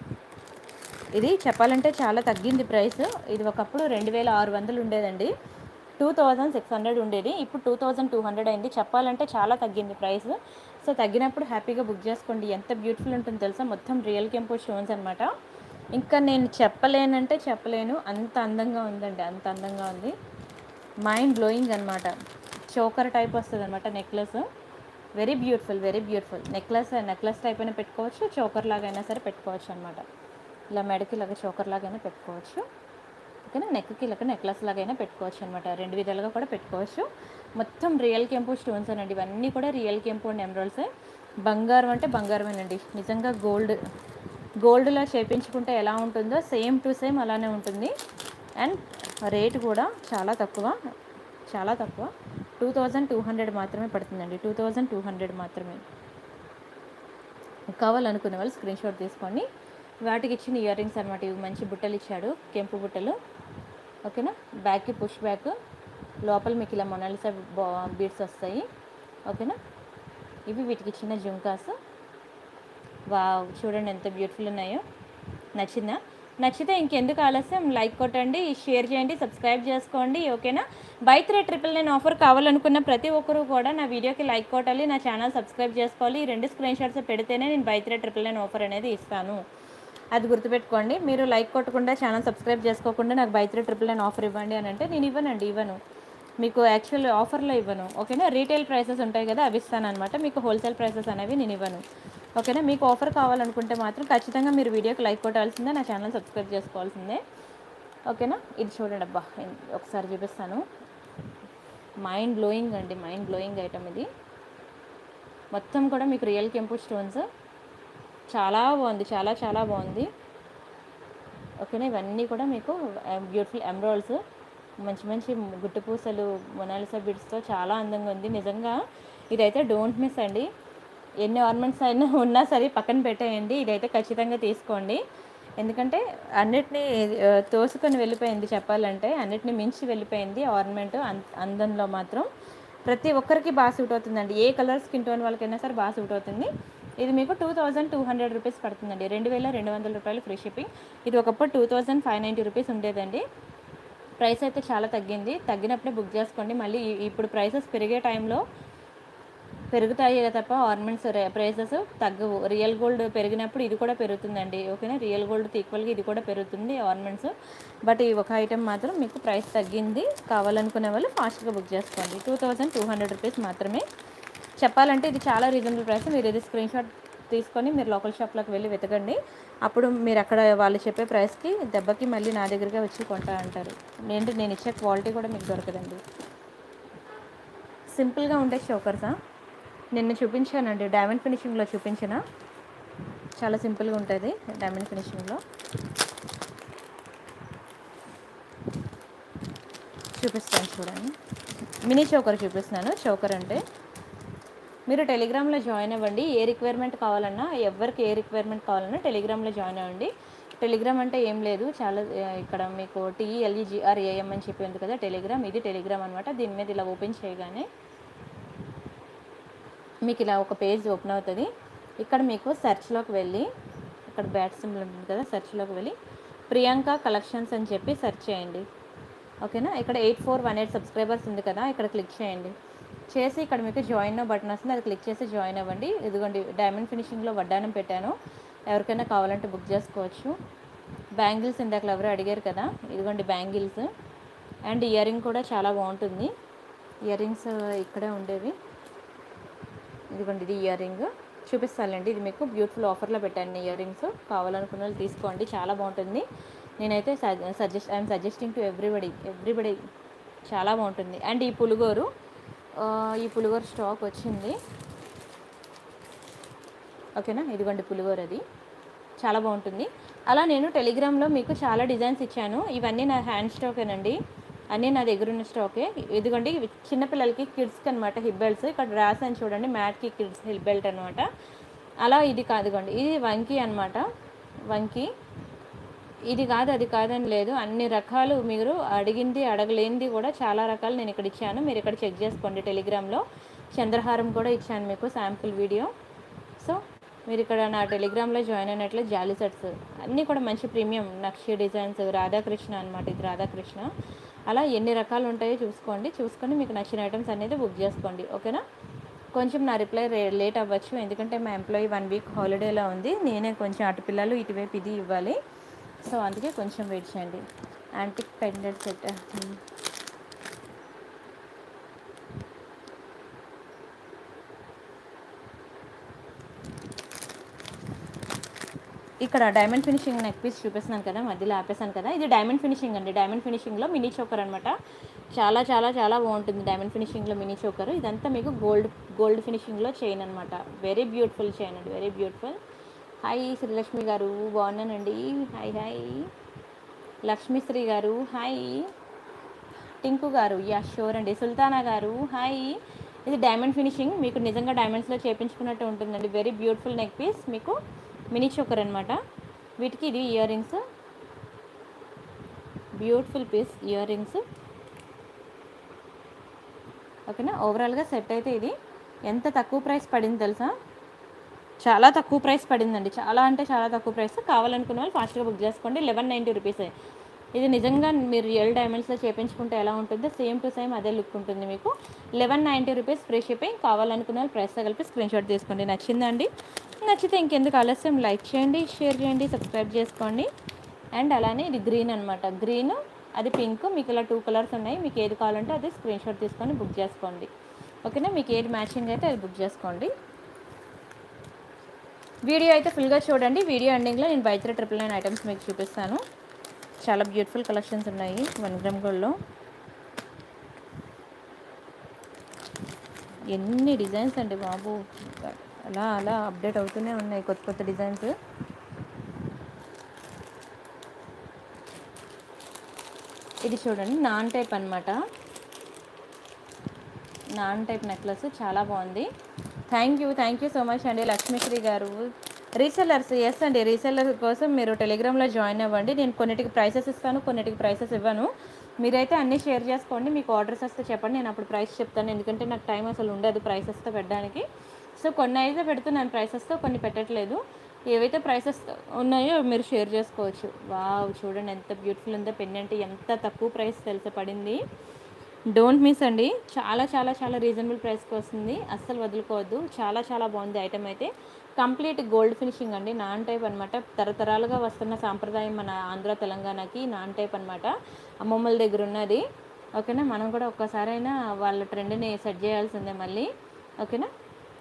ఇది చెప్పాలంటే చాలా తగ్గింది ప్రైస్ ఇది ఒకప్పుడు రెండు వేల ఆరు వందలు ఉండేదండి టూ థౌజండ్ సిక్స్ హండ్రెడ్ ఉండేది ఇప్పుడు టూ థౌజండ్ టూ హండ్రెడ్ అయింది చెప్పాలంటే చాలా తగ్గింది ప్రైస్ సో తగ్గినప్పుడు హ్యాపీగా బుక్ చేసుకోండి ఎంత బ్యూటిఫుల్ ఉంటుందో తెలుసా మొత్తం రియల్ కెంపో స్టోన్స్ అనమాట ఇంకా నేను చెప్పలేనంటే చెప్పలేను అంత అందంగా ఉందండి అంత అందంగా ఉంది మైండ్ బ్లోయింగ్ అనమాట చోకర్ టైప్ వస్తుంది అనమాట necklace very beautiful very beautiful necklace necklace type అయినా పెట్టుకోవచ్చు చోకర్ లాగైనా సరే పెట్టుకోవచ్చు అనమాట ఇలా మెడకి ఇలాగ చోకర్ లాగైనా పెట్టుకోవచ్చు ఓకేనా నెక్కి ఇలాగ నెక్లెస్ లాగైనా పెట్టుకోవచ్చు అనమాట రెండు విధాలుగా కూడా పెట్టుకోవచ్చు మొత్తం రియల్ కెంపు స్టోన్స్ అనండి ఇవన్నీ కూడా రియల్ కెంపు అండ్ ఎమరాల్డ్స్ బంగారం అంటే బంగారమేనండి నిజంగా గోల్డ్ గోల్డ్లో చేపించుకుంటే ఎలా ఉంటుందో సేమ్ టు సేమ్ అలానే ఉంటుంది అండ్ రేట్ కూడా చాలా తక్కువ చాలా తక్కువ టూ థౌజండ్ టూ హండ్రెడ్ మాత్రమే పడుతుందండి టూ థౌజండ్ టూ హండ్రెడ్ మాత్రమే కావాలనుకునే వాళ్ళు స్క్రీన్ షాట్ తీసుకోండి వాటికి ఇచ్చిన ఇయర్ రింగ్స్ అనమాట ఇవి మంచి బుట్టలు ఇచ్చాడు కెంపు బుట్టలు ఓకేనా బ్యాక్కి పుష్ బ్యాక్ లోపల మీకు ఇలా మొనాలిసా బీడ్స్ వస్తాయి ఓకేనా ఇవి వీటికి ఇచ్చిన జుంకాస్ వావ్ చూడండి ఎంత బ్యూటిఫుల్ ఉన్నాయో నచ్చిందా నచ్చితే ఇంకెందుకు ఆలస్యం లైక్ కొట్టండి షేర్ చేయండి సబ్స్క్రైబ్ చేసుకోండి ఓకేనా buy three triple nine offer కావాలనుకున్న ప్రతి ఒక్కరూ కూడా నా వీడియోకి లైక్ కొట్టాలి నా ఛానల్ సబ్స్క్రైబ్ చేసుకోవాలి ఈ రెండు స్క్రీన్ షాట్స్ పెడితేనే నేను buy three triple nine offer అనేది ఇస్తాను అది గుర్తుపెట్టుకోండి మీరు లైక్ కొట్టకుండా ఛానల్ సబ్స్క్రైబ్ చేసుకోకుండా నాకు buy three triple nine offer ఇవ్వండి అని అంటే నేను ఇవ్వనండి ఇవ్వను మీకు యాక్చువల్ ఆఫర్లో ఇవ్వను ఓకేనా రీటైల్ ప్రైసెస్ ఉంటాయి కదా అవి ఇస్తాను అనమాట మీకు హోల్సేల్ ప్రైసెస్ అనేవి నేను ఇవ్వను ఓకేనా మీకు ఆఫర్ కావాలనుకుంటే మాత్రం ఖచ్చితంగా మీరు వీడియోకి లైక్ కొట్టాల్సిందే నా ఛానల్ సబ్స్క్రైబ్ చేసుకోవాల్సిందే ఓకేనా ఇది చూడండి అబ్బా ఒకసారి చూపిస్తాను మైండ్ బ్లోయింగ్ అండి మైండ్ బ్లోయింగ్ ఐటమ్ ఇది మొత్తం కూడా మీకు రియల్ కెంపు స్టోన్స్ చాలా బాగుంది చాలా చాలా బాగుంది ఓకేనా ఇవన్నీ కూడా మీకు బ్యూటిఫుల్ ఎమరాల్డ్స్ మంచి మంచి గుట్టు పూసలు మొనాలిసా బిడ్స్తో చాలా అందంగా ఉంది నిజంగా ఇదైతే డోంట్ మిస్ అండి ఎన్ని ఆర్నమెంట్స్ అయినా ఉన్నా సరే పక్కన పెట్టేయండి ఇదైతే ఖచ్చితంగా తీసుకోండి ఎందుకంటే అన్నిటినీ ఆ, తోసుకొని వెళ్ళిపోయింది చెప్పాలంటే అన్నిటిని మించి వెళ్ళిపోయింది ఆర్నమెంట్ అందంలో మాత్రం ప్రతి ఒక్కరికి బాగా సూట్ అవుతుందండి ఏ కలర్ స్కిన్ టోన్ వాళ్ళకైనా సరే బాగా సూట్ అవుతుంది ఇది మీకు two thousand two hundred rupees పడుతుందండి రెండు వేల రెండు వందల రూపాయలు ఫ్రీ షిప్పింగ్ ఇది ఒకప్పుడు two thousand five ninety rupees ఉండేదండి ప్రైస్ అయితే చాలా తగ్గింది తగ్గినప్పుడే బుక్ చేసుకోండి మళ్ళీ ఈ- ఇప్పుడు ప్రైసెస్ పెరిగే టైంలో పెరుగుతాయి తప్ప ఆర్నమెంట్స్ ప్రైసెస్ తగ్గవు రియల్ గోల్డ్ పెరిగినప్పుడు ఇది కూడా పెరుగుతుందండి ఓకేనా రియల్ గోల్డ్ ఈక్వల్గా ఇది కూడా పెరుగుతుంది ఆర్నమెంట్స్ బట్ ఈ ఒక ఐటెం మాత్రం మీకు ప్రైస్ తగ్గింది కావాలనుకునే వాళ్ళు ఫాస్ట్గా బుక్ చేసుకోండి two thousand two hundred rupees మాత్రమే చెప్పాలంటే ఇది చాలా రీజనబుల్ ప్రైస్ మీరు ఇది స్క్రీన్ షాట్ తీసుకొని మీరు లోకల్ షాప్లోకి వెళ్ళి వెతకండి అప్పుడు మీరు అక్కడ వాళ్ళు చెప్పే ప్రైస్కి దెబ్బకి మళ్ళీ నా దగ్గరగా వచ్చి కొంటా అంటారు ఏంటి నేను ఇచ్చే క్వాలిటీ కూడా మీకు దొరకదండి సింపుల్గా ఉండే చోకర్సా నిన్న చూపించానండి డైమండ్ ఫినిషింగ్లో చూపించిన చాలా సింపుల్గా ఉంటుంది డైమండ్ ఫినిషింగ్లో చూపిస్తాను చూడండి మినీ చోకర్ చూపిస్తున్నాను చోకర్ అంటే మీరు టెలిగ్రామ్లో జాయిన్ అవ్వండి ఏ రిక్వైర్మెంట్ కావాలన్నా ఎవరికి ఏ రిక్వైర్మెంట్ కావాలన్నా టెలిగ్రామ్లో జాయిన్ అవ్వండి టెలిగ్రామ్ అంటే ఏం లేదు చాలా ఆ, ఇక్కడ మీకు టీఎల్ఈజిఆర్ ఏఎం అని చెప్పి ఉంది కదా టెలిగ్రామ్ ఇది టెలిగ్రామ్ అనమాట దీని మీద ఇలా ఓపెన్ చేయగానే మీకు ఇలా ఒక పేజ్ ఓపెన్ అవుతుంది ఇక్కడ మీకు సెర్చ్లోకి వెళ్ళి ఇక్కడ బ్యాట్ సింబల్ ఉంటుంది కదా సెర్చ్లోకి వెళ్ళి ప్రియాంక కలెక్షన్స్ అని చెప్పి సెర్చ్ చేయండి ఓకేనా ఇక్కడ eight four one eight subscribers ఉంది కదా ఇక్కడ క్లిక్ చేయండి చేసి ఇక్కడ మీకు జాయిన్ బటన్ వస్తుంది అది క్లిక్ చేసి జాయిన్ అవ్వండి ఇదిగోండి డైమండ్ ఫినిషింగ్లో వడ్డానం పెట్టాను ఎవరికైనా కావాలంటే బుక్ చేసుకోవచ్చు బ్యాంగిల్స్ ఇందాక ఎవరు అడిగారు కదా ఇదిగోండి బ్యాంగిల్స్ అండ్ ఇయర్ రింగ్ కూడా చాలా బాగుంటుంది ఇయర్ రింగ్స్ ఇక్కడే ఉండేవి ఇదిగోండి ఇది ఇయర్ రింగ్ చూపిస్తానండి ఇది మీకు బ్యూటిఫుల్ ఆఫర్లో పెట్టాను ఇయర్ రింగ్స్ కావాలనుకున్న వాళ్ళు తీసుకోండి చాలా బాగుంటుంది నేనైతే suggest I'm suggesting to everybody everybody చాలా బాగుంటుంది అండ్ ఈ పులిగోరు ఆ, ఈ పులిగోరు స్టాక్ వచ్చింది ఓకేనా ఇదిగోండి పులిగోర అది చాలా బాగుంటుంది అలా నేను టెలిగ్రామ్లో మీకు చాలా డిజైన్స్ ఇచ్చాను ఇవన్నీ నా హ్యాండ్ స్టాకేనండి అన్నీ నా దగ్గర ఉన్న స్టాకే ఇదిగోండి ఇవి చిన్నపిల్లలకి కిడ్స్కి అనమాట హిప్ బెల్ట్స్ ఇక్కడ రాసాను చూడండి మ్యాట్కి కిడ్స్ హిప్ బెల్ట్ అనమాట అలా ఇది కాదుగోండి ఇది వంకీ అనమాట వంకీ ఇది కాదు అది కాదని లేదు అన్ని రకాలు మీరు అడిగింది అడగలేనిది కూడా చాలా రకాలు నేను ఇక్కడ ఇచ్చాను మీరు ఇక్కడ చెక్ చేసుకోండి టెలిగ్రామ్లో చంద్రహారం కూడా ఇచ్చాను మీకు శాంపుల్ వీడియో సో మీరు ఇక్కడ నా టెలిగ్రామ్లో జాయిన్ అయినట్లు జాలీ సెట్స్ అన్నీ కూడా మంచి ప్రీమియం నక్షి డిజైన్స్ రాధాకృష్ణ అనమాట ఇది రాధాకృష్ణ అలా ఎన్ని రకాలు ఉంటాయో చూసుకోండి చూసుకొని మీకు నచ్చిన ఐటమ్స్ అనేది బుక్ చేసుకోండి ఓకేనా కొంచెం నా రిప్లై లేట్ అవ్వచ్చు ఎందుకంటే మా ఎంప్లాయీ వన్ వీక్ హాలిడేలో ఉంది నేనే కొంచెం అటు పిల్లలు ఇటువైపు ఇది ఇవ్వాలి సో అందుకే కొంచెం వెయిట్ చేయండి యాంటిక్ పెండెంట్ సెట్ ఇక్కడ డైమండ్ ఫినిషింగ్ నెక్ పీస్ చూపిస్తున్నాను కదా మధ్యలో ఆపేసాను కదా ఇది డైమండ్ ఫినిషింగ్ అండి డైమండ్ ఫినిషింగ్లో మినీ చోకర్ అనమాట చాలా చాలా చాలా బాగుంటుంది డైమండ్ ఫినిషింగ్లో మినీ చోకర్ ఇదంతా మీకు గోల్డ్ గోల్డ్ ఫినిషింగ్లో చైన్ అనమాట వెరీ బ్యూటిఫుల్ చైన్ అండి very beautiful hi Srilakshmi garu బాగున్నానండి హాయ్ హాయ్ లక్ష్మీశ్రీ గారు హాయ్ టింకు గారు యా షూర్ అండి సుల్తానా గారు హాయ్ ఇది డైమండ్ ఫినిషింగ్ మీకు నిజంగా డైమండ్స్లో చేపించుకున్నట్టు ఉంటుందండి వెరీ బ్యూటిఫుల్ నెక్ పీస్ మీకు మినీ చోకర్ అనమాట వీటికి ఇది earrings beautiful piece earrings ఓకేనా ఓవరాల్గా సెట్ అయితే ఇది ఎంత తక్కువ ప్రైస్ పడింది తెలుసా చాలా తక్కువ ప్రైస్ పడిందండి చాలా అంటే చాలా తక్కువ ప్రైస్ కావాలనుకున్న వాళ్ళు ఫాస్ట్గా బుక్ చేసుకోండి లెవెన్ నైంటీ రూపీసే ఇది నిజంగా మీరు రియల్ డైమండ్స్లో చేపించుకుంటే ఎలా ఉంటుందో సేమ్ టు సేమ్ అదే లుక్ ఉంటుంది మీకు eleven ninety rupees free shipping కావాలనుకున్న వాళ్ళు ప్రైస్తో కలిపి స్క్రీన్ షాట్ తీసుకోండి నచ్చిందండి నచ్చితే ఇంకెందుకు ఆలస్యం లైక్ చేయండి షేర్ చేయండి సబ్స్క్రైబ్ చేసుకోండి అండ్ అలానే ఇది గ్రీన్ అనమాట గ్రీన్ అది పింక్ మీకు ఇలా టూ కలర్స్ ఉన్నాయి మీకు ఏది కావాలంటే అది స్క్రీన్ షాట్ తీసుకొని బుక్ చేసుకోండి ఓకేనా మీకు ఏది మ్యాచింగ్ అయితే అది బుక్ చేసుకోండి వీడియో అయితే ఫుల్గా చూడండి వీడియో ఎండింగ్లో నేను బయట ట్రిపుల్ నైన్ ఐటమ్స్ మీకు చూపిస్తాను చాలా బ్యూటిఫుల్ కలెక్షన్స్ ఉన్నాయి వన్ గ్రామ్ గోల్డ్లో ఎన్ని డిజైన్స్ అండి బాబు అలా అలా అప్డేట్ అవుతూనే ఉన్నాయి కొత్త కొత్త డిజైన్స్ ఇది చూడండి నాన్ టైప్ అనమాట నాన్ టైప్ నెక్లెస్ చాలా బాగుంది thank you thank you so much అండి లక్ష్మీశ్రీ గారు రీసెల్లర్స్ ఎస్ అండి రీసెల్లర్ కోసం మీరు టెలిగ్రామ్లో జాయిన్ అవ్వండి నేను కొన్నిటికి ప్రైసెస్ ఇస్తాను కొన్నిటికి ప్రైసెస్ ఇవ్వను మీరైతే అన్నీ షేర్ చేసుకోండి మీకు ఆర్డర్స్ వస్తే చెప్పండి నేను అప్పుడు ప్రైస్ చెప్తాను ఎందుకంటే నాకు టైం అసలు ఉండదు ప్రైసెస్తో పెట్టడానికి సో కొన్ని అయితే పెడుతున్నాను ప్రైసెస్తో కొన్ని పెట్టట్లేదు ఏవైతే ప్రైసెస్ ఉన్నాయో మీరు షేర్ చేసుకోవచ్చు వావ్ చూడండి ఎంత బ్యూటిఫుల్ ఉందో పెన్నెంట్ ఎంత తక్కువ ప్రైస్ తెలిసి పడింది డోంట్ మిస్ అండి చాలా చాలా చాలా రీజనబుల్ ప్రైస్కి వస్తుంది అస్సలు వదులుకోవద్దు చాలా చాలా బాగుంది ఐటమ్ అయితే కంప్లీట్ గోల్డ్ ఫినిషింగ్ అండి నాన్ టైప్ అనమాట తరతరాలుగా వస్తున్న సాంప్రదాయం మన ఆంధ్ర తెలంగాణకి నాన్ టైప్ అనమాట అమ్మమ్మల దగ్గర ఉన్నది ఓకేనా మనం కూడా ఒక్కసారైనా వాళ్ళ ట్రెండ్ని సెట్ చేయాల్సిందే మళ్ళీ ఓకేనా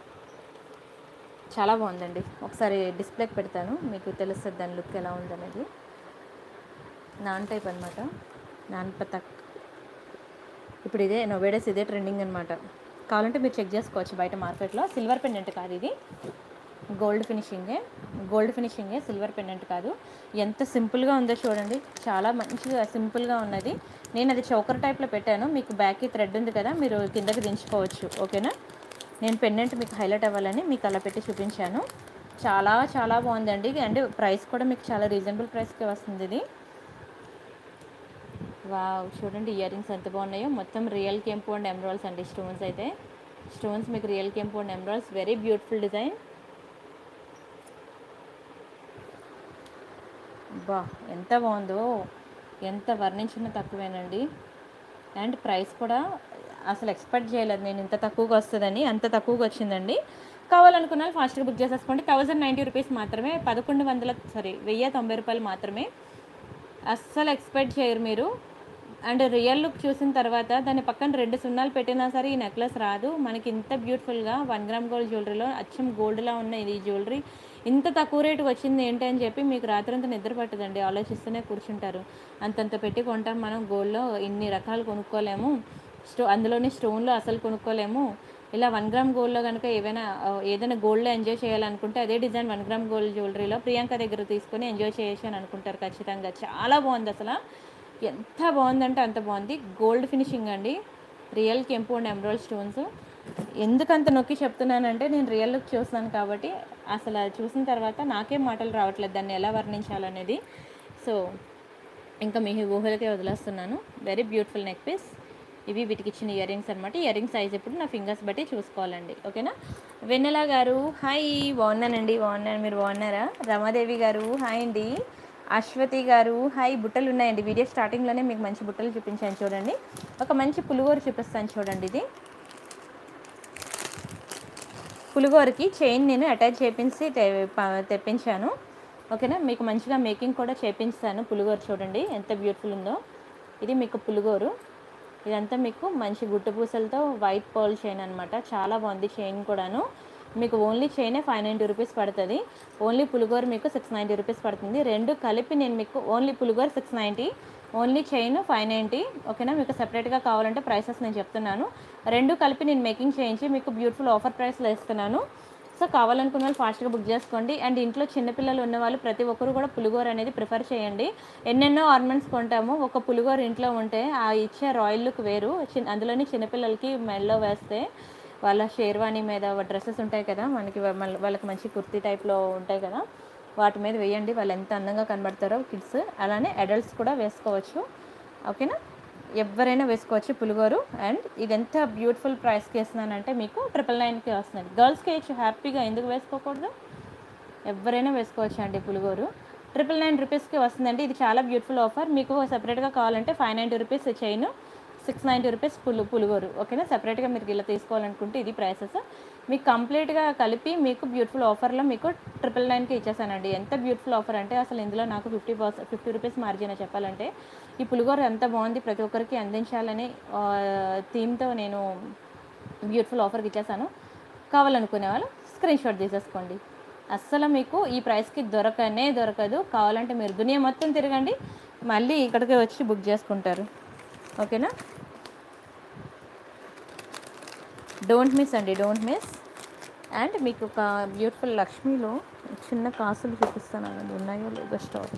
చాలా బాగుందండి ఒకసారి డిస్ప్లేకి పెడతాను మీకు తెలుస్తుంది దాని లుక్ ఎలా ఉందనేది నాన్ టైప్ అనమాట నాన్ పతక్ ఇప్పుడు ఇదే నోవేడస్ ఇదే ట్రెండింగ్ అనమాట కావాలంటే మీరు చెక్ చేసుకోవచ్చు బయట మార్కెట్లో సిల్వర్ పెండెంట్ కాదు ఇది గోల్డ్ ఫినిషింగే గోల్డ్ ఫినిషింగే సిల్వర్ పెండెంట్ కాదు ఎంత సింపుల్గా ఉందో చూడండి చాలా మంచిగా సింపుల్గా ఉన్నది నేను అది చౌకర్ టైప్లో పెట్టాను మీకు బ్యాక్కి థ్రెడ్ ఉంది కదా మీరు కిందకి దించుకోవచ్చు ఓకేనా నేను పెండెంట్ మీకు హైలైట్ అవ్వాలని మీకు అలా పెట్టి చూపించాను చాలా చాలా బాగుందండి అండ్ ప్రైస్ కూడా మీకు చాలా రీజనబుల్ ప్రైస్కి వస్తుంది ఇది వావ్ చూడండి ఇయర్ రింగ్స్ ఎంత బాగున్నాయో మొత్తం రియల్ కెంపు అండ్ ఎమరాల్స్ అండి స్టోన్స్ అయితే స్టోన్స్ మీకు రియల్ కెంపు and emeralds very beautiful design బా ఎంత బాగుందో ఎంత వర్ణించినా తక్కువేనండి అండ్ ప్రైస్ కూడా అసలు ఎక్స్పెక్ట్ చేయలేదు నేను ఇంత తక్కువగా వస్తుందని అంత తక్కువగా వచ్చిందండి కావాలనుకున్న వాళ్ళు ఫాస్ట్గా బుక్ చేసేసుకోండి థౌజండ్ నైంటీ రూపీస్ మాత్రమే పదకొండు వందల సారీ వెయ్యి తొంభై రూపాయలు మాత్రమే అస్సలు ఎక్స్పెక్ట్ చేయరు మీరు అండ్ రియల్ లుక్ చూసిన తర్వాత దాని పక్కన రెండు సున్నాలు పెట్టినా సరే ఈ నెక్లెస్ రాదు మనకి ఇంత బ్యూటిఫుల్గా వన్ గ్రామ్ గోల్డ్ జ్యువెలరీలో అచ్చం గోల్డ్లా ఉన్న ఇది జ్యువెలరీ ఇంత తక్కువ రేటు వచ్చింది ఏంటి అని చెప్పి మీకు రాత్రంతా నిద్ర పట్టదండి ఆలోచిస్తూనే కూర్చుంటారు అంతంత పెట్టి కొంటాం మనం గోల్డ్లో ఇన్ని రకాలు కొనుక్కోలేము స్టో అందులోని స్టోన్లో అసలు కొనుక్కోలేము ఇలా వన్ గ్రామ్ గోల్డ్లో కనుక ఏవైనా ఆ, ఏదైనా గోల్డ్లో ఎంజాయ్ చేయాలనుకుంటే అదే డిజైన్ వన్ గ్రామ్ గోల్డ్ జ్యువెలరీలో ప్రియాంక దగ్గర తీసుకొని ఎంజాయ్ చేయొచ్చు అని అనుకుంటారు ఖచ్చితంగా చాలా బాగుంది అసలు ఎంత బాగుందంటే అంత బాగుంది గోల్డ్ ఫినిషింగ్ అండి రియల్ కెంపు అండ్ ఎమరాల్డ్ స్టోన్స్ ఎందుకంత నొక్కి చెప్తున్నానంటే నేను రియల్ లుక్ చూస్తాను కాబట్టి అసలు అది చూసిన తర్వాత నాకేం మాటలు రావట్లేదు దాన్ని ఎలా వర్ణించాలనేది సో ఇంకా మీ ఊహలకే వదిలేస్తున్నాను వెరీ బ్యూటిఫుల్ నెక్ పీస్ ఇవి వీటికి ఇచ్చిన ఇయర్ రింగ్స్ అనమాట ఇయర్ రింగ్ సైజ్ ఇప్పుడు నా ఫింగర్స్ బట్టి చూసుకోవాలండి ఓకేనా వెన్నెల గారు హాయ్ బాగున్నానండి బాగున్నాను మీరు బాగున్నారా రమాదేవి గారు హాయ్ అండి అశ్వతి గారు హాయ్ బుట్టలు ఉన్నాయండి వీడియో స్టార్టింగ్లోనే మీకు మంచి బుట్టలు చూపించాను చూడండి ఒక మంచి పులిగోరు చూపిస్తాను చూడండి ఇది పులిగోరకి చైన్ నేను అటాచ్ చేపించి తె- ప- తెప్పించాను ఓకేనా మీకు మంచిగా మేకింగ్ కూడా చేపించాను పులిగోరు చూడండి ఎంత బ్యూటిఫుల్ ఉందో ఇది మీకు పులిగోరు ఇదంతా మీకు మంచి గుట్టు పూసలతో వైట్ పర్ల్ చైన్ అనమాట చాలా బాగుంది చైన్ కూడాను మీకు ఓన్లీ చైనే ఫైవ్ నైంటీ రూపీస్ పడుతుంది ఓన్లీ పులిగోరు మీకు సిక్స్ నైంటీ రూపీస్ పడుతుంది రెండు కలిపి నేను మీకు ఓన్లీ పులిగోరు six ninety only chain five ninety ఓకేనా మీకు సెపరేట్గా కావాలంటే ప్రైసెస్ నేను చెప్తున్నాను రెండు కలిపి నేను మేకింగ్ చేయించి మీకు బ్యూటిఫుల్ ఆఫర్ ప్రైస్లో ఇస్తున్నాను సో కావాలనుకున్న వాళ్ళు ఫాస్ట్గా బుక్ చేసుకోండి అండ్ ఇంట్లో చిన్నపిల్లలు ఉన్న వాళ్ళు ప్రతి ఒక్కరు కూడా పులిగోర అనేది ప్రిఫర్ చేయండి ఎన్నెన్నో ఆర్నమెంట్స్ కొంటాము ఒక పులిగోర ఇంట్లో ఉంటే ఆ ఇచ్చే రాయల్ లుక్ వేరు చిన్న అందులోని చిన్నపిల్లలకి మెడలో వేస్తే వాళ్ళ షేర్వాణి మీద డ్రెస్సెస్ ఉంటాయి కదా మనకి వా- మళ్ళ- వాళ్ళకి మంచి కుర్తీ టైప్లో ఉంటాయి కదా వాటి మీద వేయండి వాళ్ళు ఎంత అందంగా కనబడతారో కిడ్స్ అలానే అడల్ట్స్ కూడా వేసుకోవచ్చు ఓకేనా ఎవరైనా వేసుకోవచ్చు పులిగోరు అండ్ ఇది ఎంత బ్యూటిఫుల్ ప్రైస్కి వేస్తున్నానంటే మీకు ట్రిపుల్ నైన్కి వస్తుంది గర్ల్స్కి వేయచ్చు హ్యాపీగా ఎందుకు వేసుకోకూడదు ఎవరైనా వేసుకోవచ్చు అండి పులిగోరు ట్రిపుల్ నైన్ రూపీస్కి వస్తుందండి ఇది చాలా బ్యూటిఫుల్ ఆఫర్ మీకు సపరేట్గా కావాలంటే five ninety rupees chain six ninety rupees పులు పులిగోరు ఓకేనా సపరేట్గా మీరు ఇలా తీసుకోవాలనుకుంటే ఇది ప్రైసెస్ మీకు కంప్లీట్గా కలిపి మీకు బ్యూటిఫుల్ ఆఫర్లో మీకు ట్రిపుల్ నైన్కి ఇచ్చేసానండి ఎంత బ్యూటిఫుల్ ఆఫర్ అంటే అసలు ఇందులో నాకు fifty percent fifty rupees margin చెప్పాలంటే ఈ పులిగోర ఎంత బాగుంది ప్రతి ఒక్కరికి అందించాలని థీమ్తో నేను బ్యూటిఫుల్ ఆఫర్కి ఇచ్చేసాను కావాలనుకునే వాళ్ళు స్క్రీన్ షాట్ తీసేసుకోండి అస్సలు మీకు ఈ ప్రైస్కి దొరకనే దొరకదు కావాలంటే మీరు దునియా మొత్తం తిరగండి మళ్ళీ ఇక్కడికి వచ్చి బుక్ చేసుకుంటారు ఓకేనా డోంట్ మిస్ అండి డోంట్ మిస్ అండ్ మీకు ఒక బ్యూటిఫుల్ లక్ష్మీలో చిన్న కాసులు చూపిస్తాను అండి ఉన్నాయో లేదో స్టాక్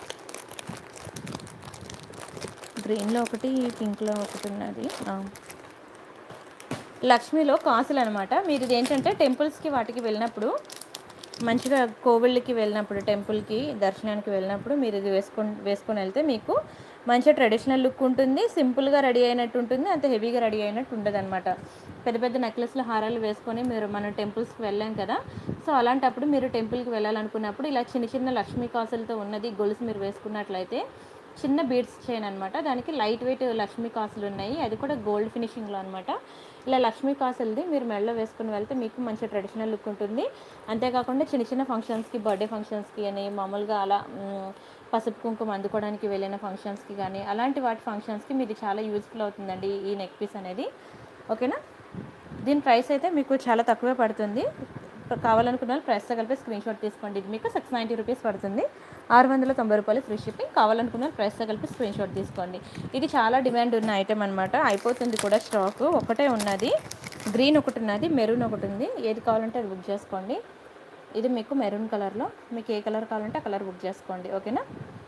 గ్రీన్లో ఒకటి పింక్లో ఒకటి ఉన్నది ఆ. లక్ష్మీలో కాసులు అనమాట మీరు ఇది ఏంటంటే టెంపుల్స్కి వాటికి వెళ్ళినప్పుడు మంచిగా కోవిళ్ళకి వెళ్ళినప్పుడు టెంపుల్కి దర్శనానికి వెళ్ళినప్పుడు మీరు ఇది వేసుకొని వేసుకొని వెళ్తే మీకు మంచిగా ట్రెడిషనల్ లుక్ ఉంటుంది సింపుల్గా రెడీ అయినట్టు ఉంటుంది అంత హెవీగా రెడీ అయినట్టు ఉండదు అనమాట పెద్ద పెద్ద నెక్లెస్లు హారాలు వేసుకొని మీరు మన టెంపుల్స్కి వెళ్ళాం కదా సో అలాంటప్పుడు మీరు టెంపుల్కి వెళ్ళాలనుకున్నప్పుడు ఇలా చిన్న చిన్న లక్ష్మీ కాసులతో ఉన్నది గొలుసు మీరు వేసుకున్నట్లయితే చిన్న బీడ్స్ చైన్ అనమాట దానికి లైట్ వెయిట్ లక్ష్మీ కాసులు ఉన్నాయి అది కూడా గోల్డ్ ఫినిషింగ్లో అనమాట ఇలా లక్ష్మీ కాసులది మీరు మెడలో వేసుకుని వెళ్తే మీకు మంచి ట్రెడిషనల్ లుక్ ఉంటుంది అంతేకాకుండా చిన్న చిన్న ఫంక్షన్స్కి బర్త్డే ఫంక్షన్స్కి అని మామూలుగా అలా మ్, పసుపు కుంకుమ అందుకోవడానికి వెళ్ళిన ఫంక్షన్స్కి కానీ అలాంటి వాటి ఫంక్షన్స్కి మీకు చాలా యూజ్ఫుల్ అవుతుందండి ఈ నెక్ పీస్ అనేది ఓకేనా దీని ప్రైస్ అయితే మీకు చాలా తక్కువే పడుతుంది కావాలనుకున్న వాళ్ళు ప్రైస్తో కలిపి స్క్రీన్ షాట్ తీసుకోండి ఇది మీకు సిక్స్ నైంటీ రూపీస్ పడుతుంది ఆరు వందల తొంభై రూపాయలు ఫ్రీ షిప్పింగ్ కావాలనుకున్న వాళ్ళు ప్రైస్తో కలిపి స్క్రీన్ షాట్ తీసుకోండి ఇది చాలా డిమాండ్ ఉన్న ఐటెం అనమాట అయిపోతుంది కూడా స్టాక్ ఒకటే ఉన్నది గ్రీన్ ఒకటి ఉన్నది మెరూన్ ఒకటి ఉంది ఏది కావాలంటే అది బుక్ చేసుకోండి ఇది మీకు మెరూన్ కలర్లో మీకు ఏ కలర్ కావాలంటే ఆ కలర్ బుక్ చేసుకోండి ఓకేనా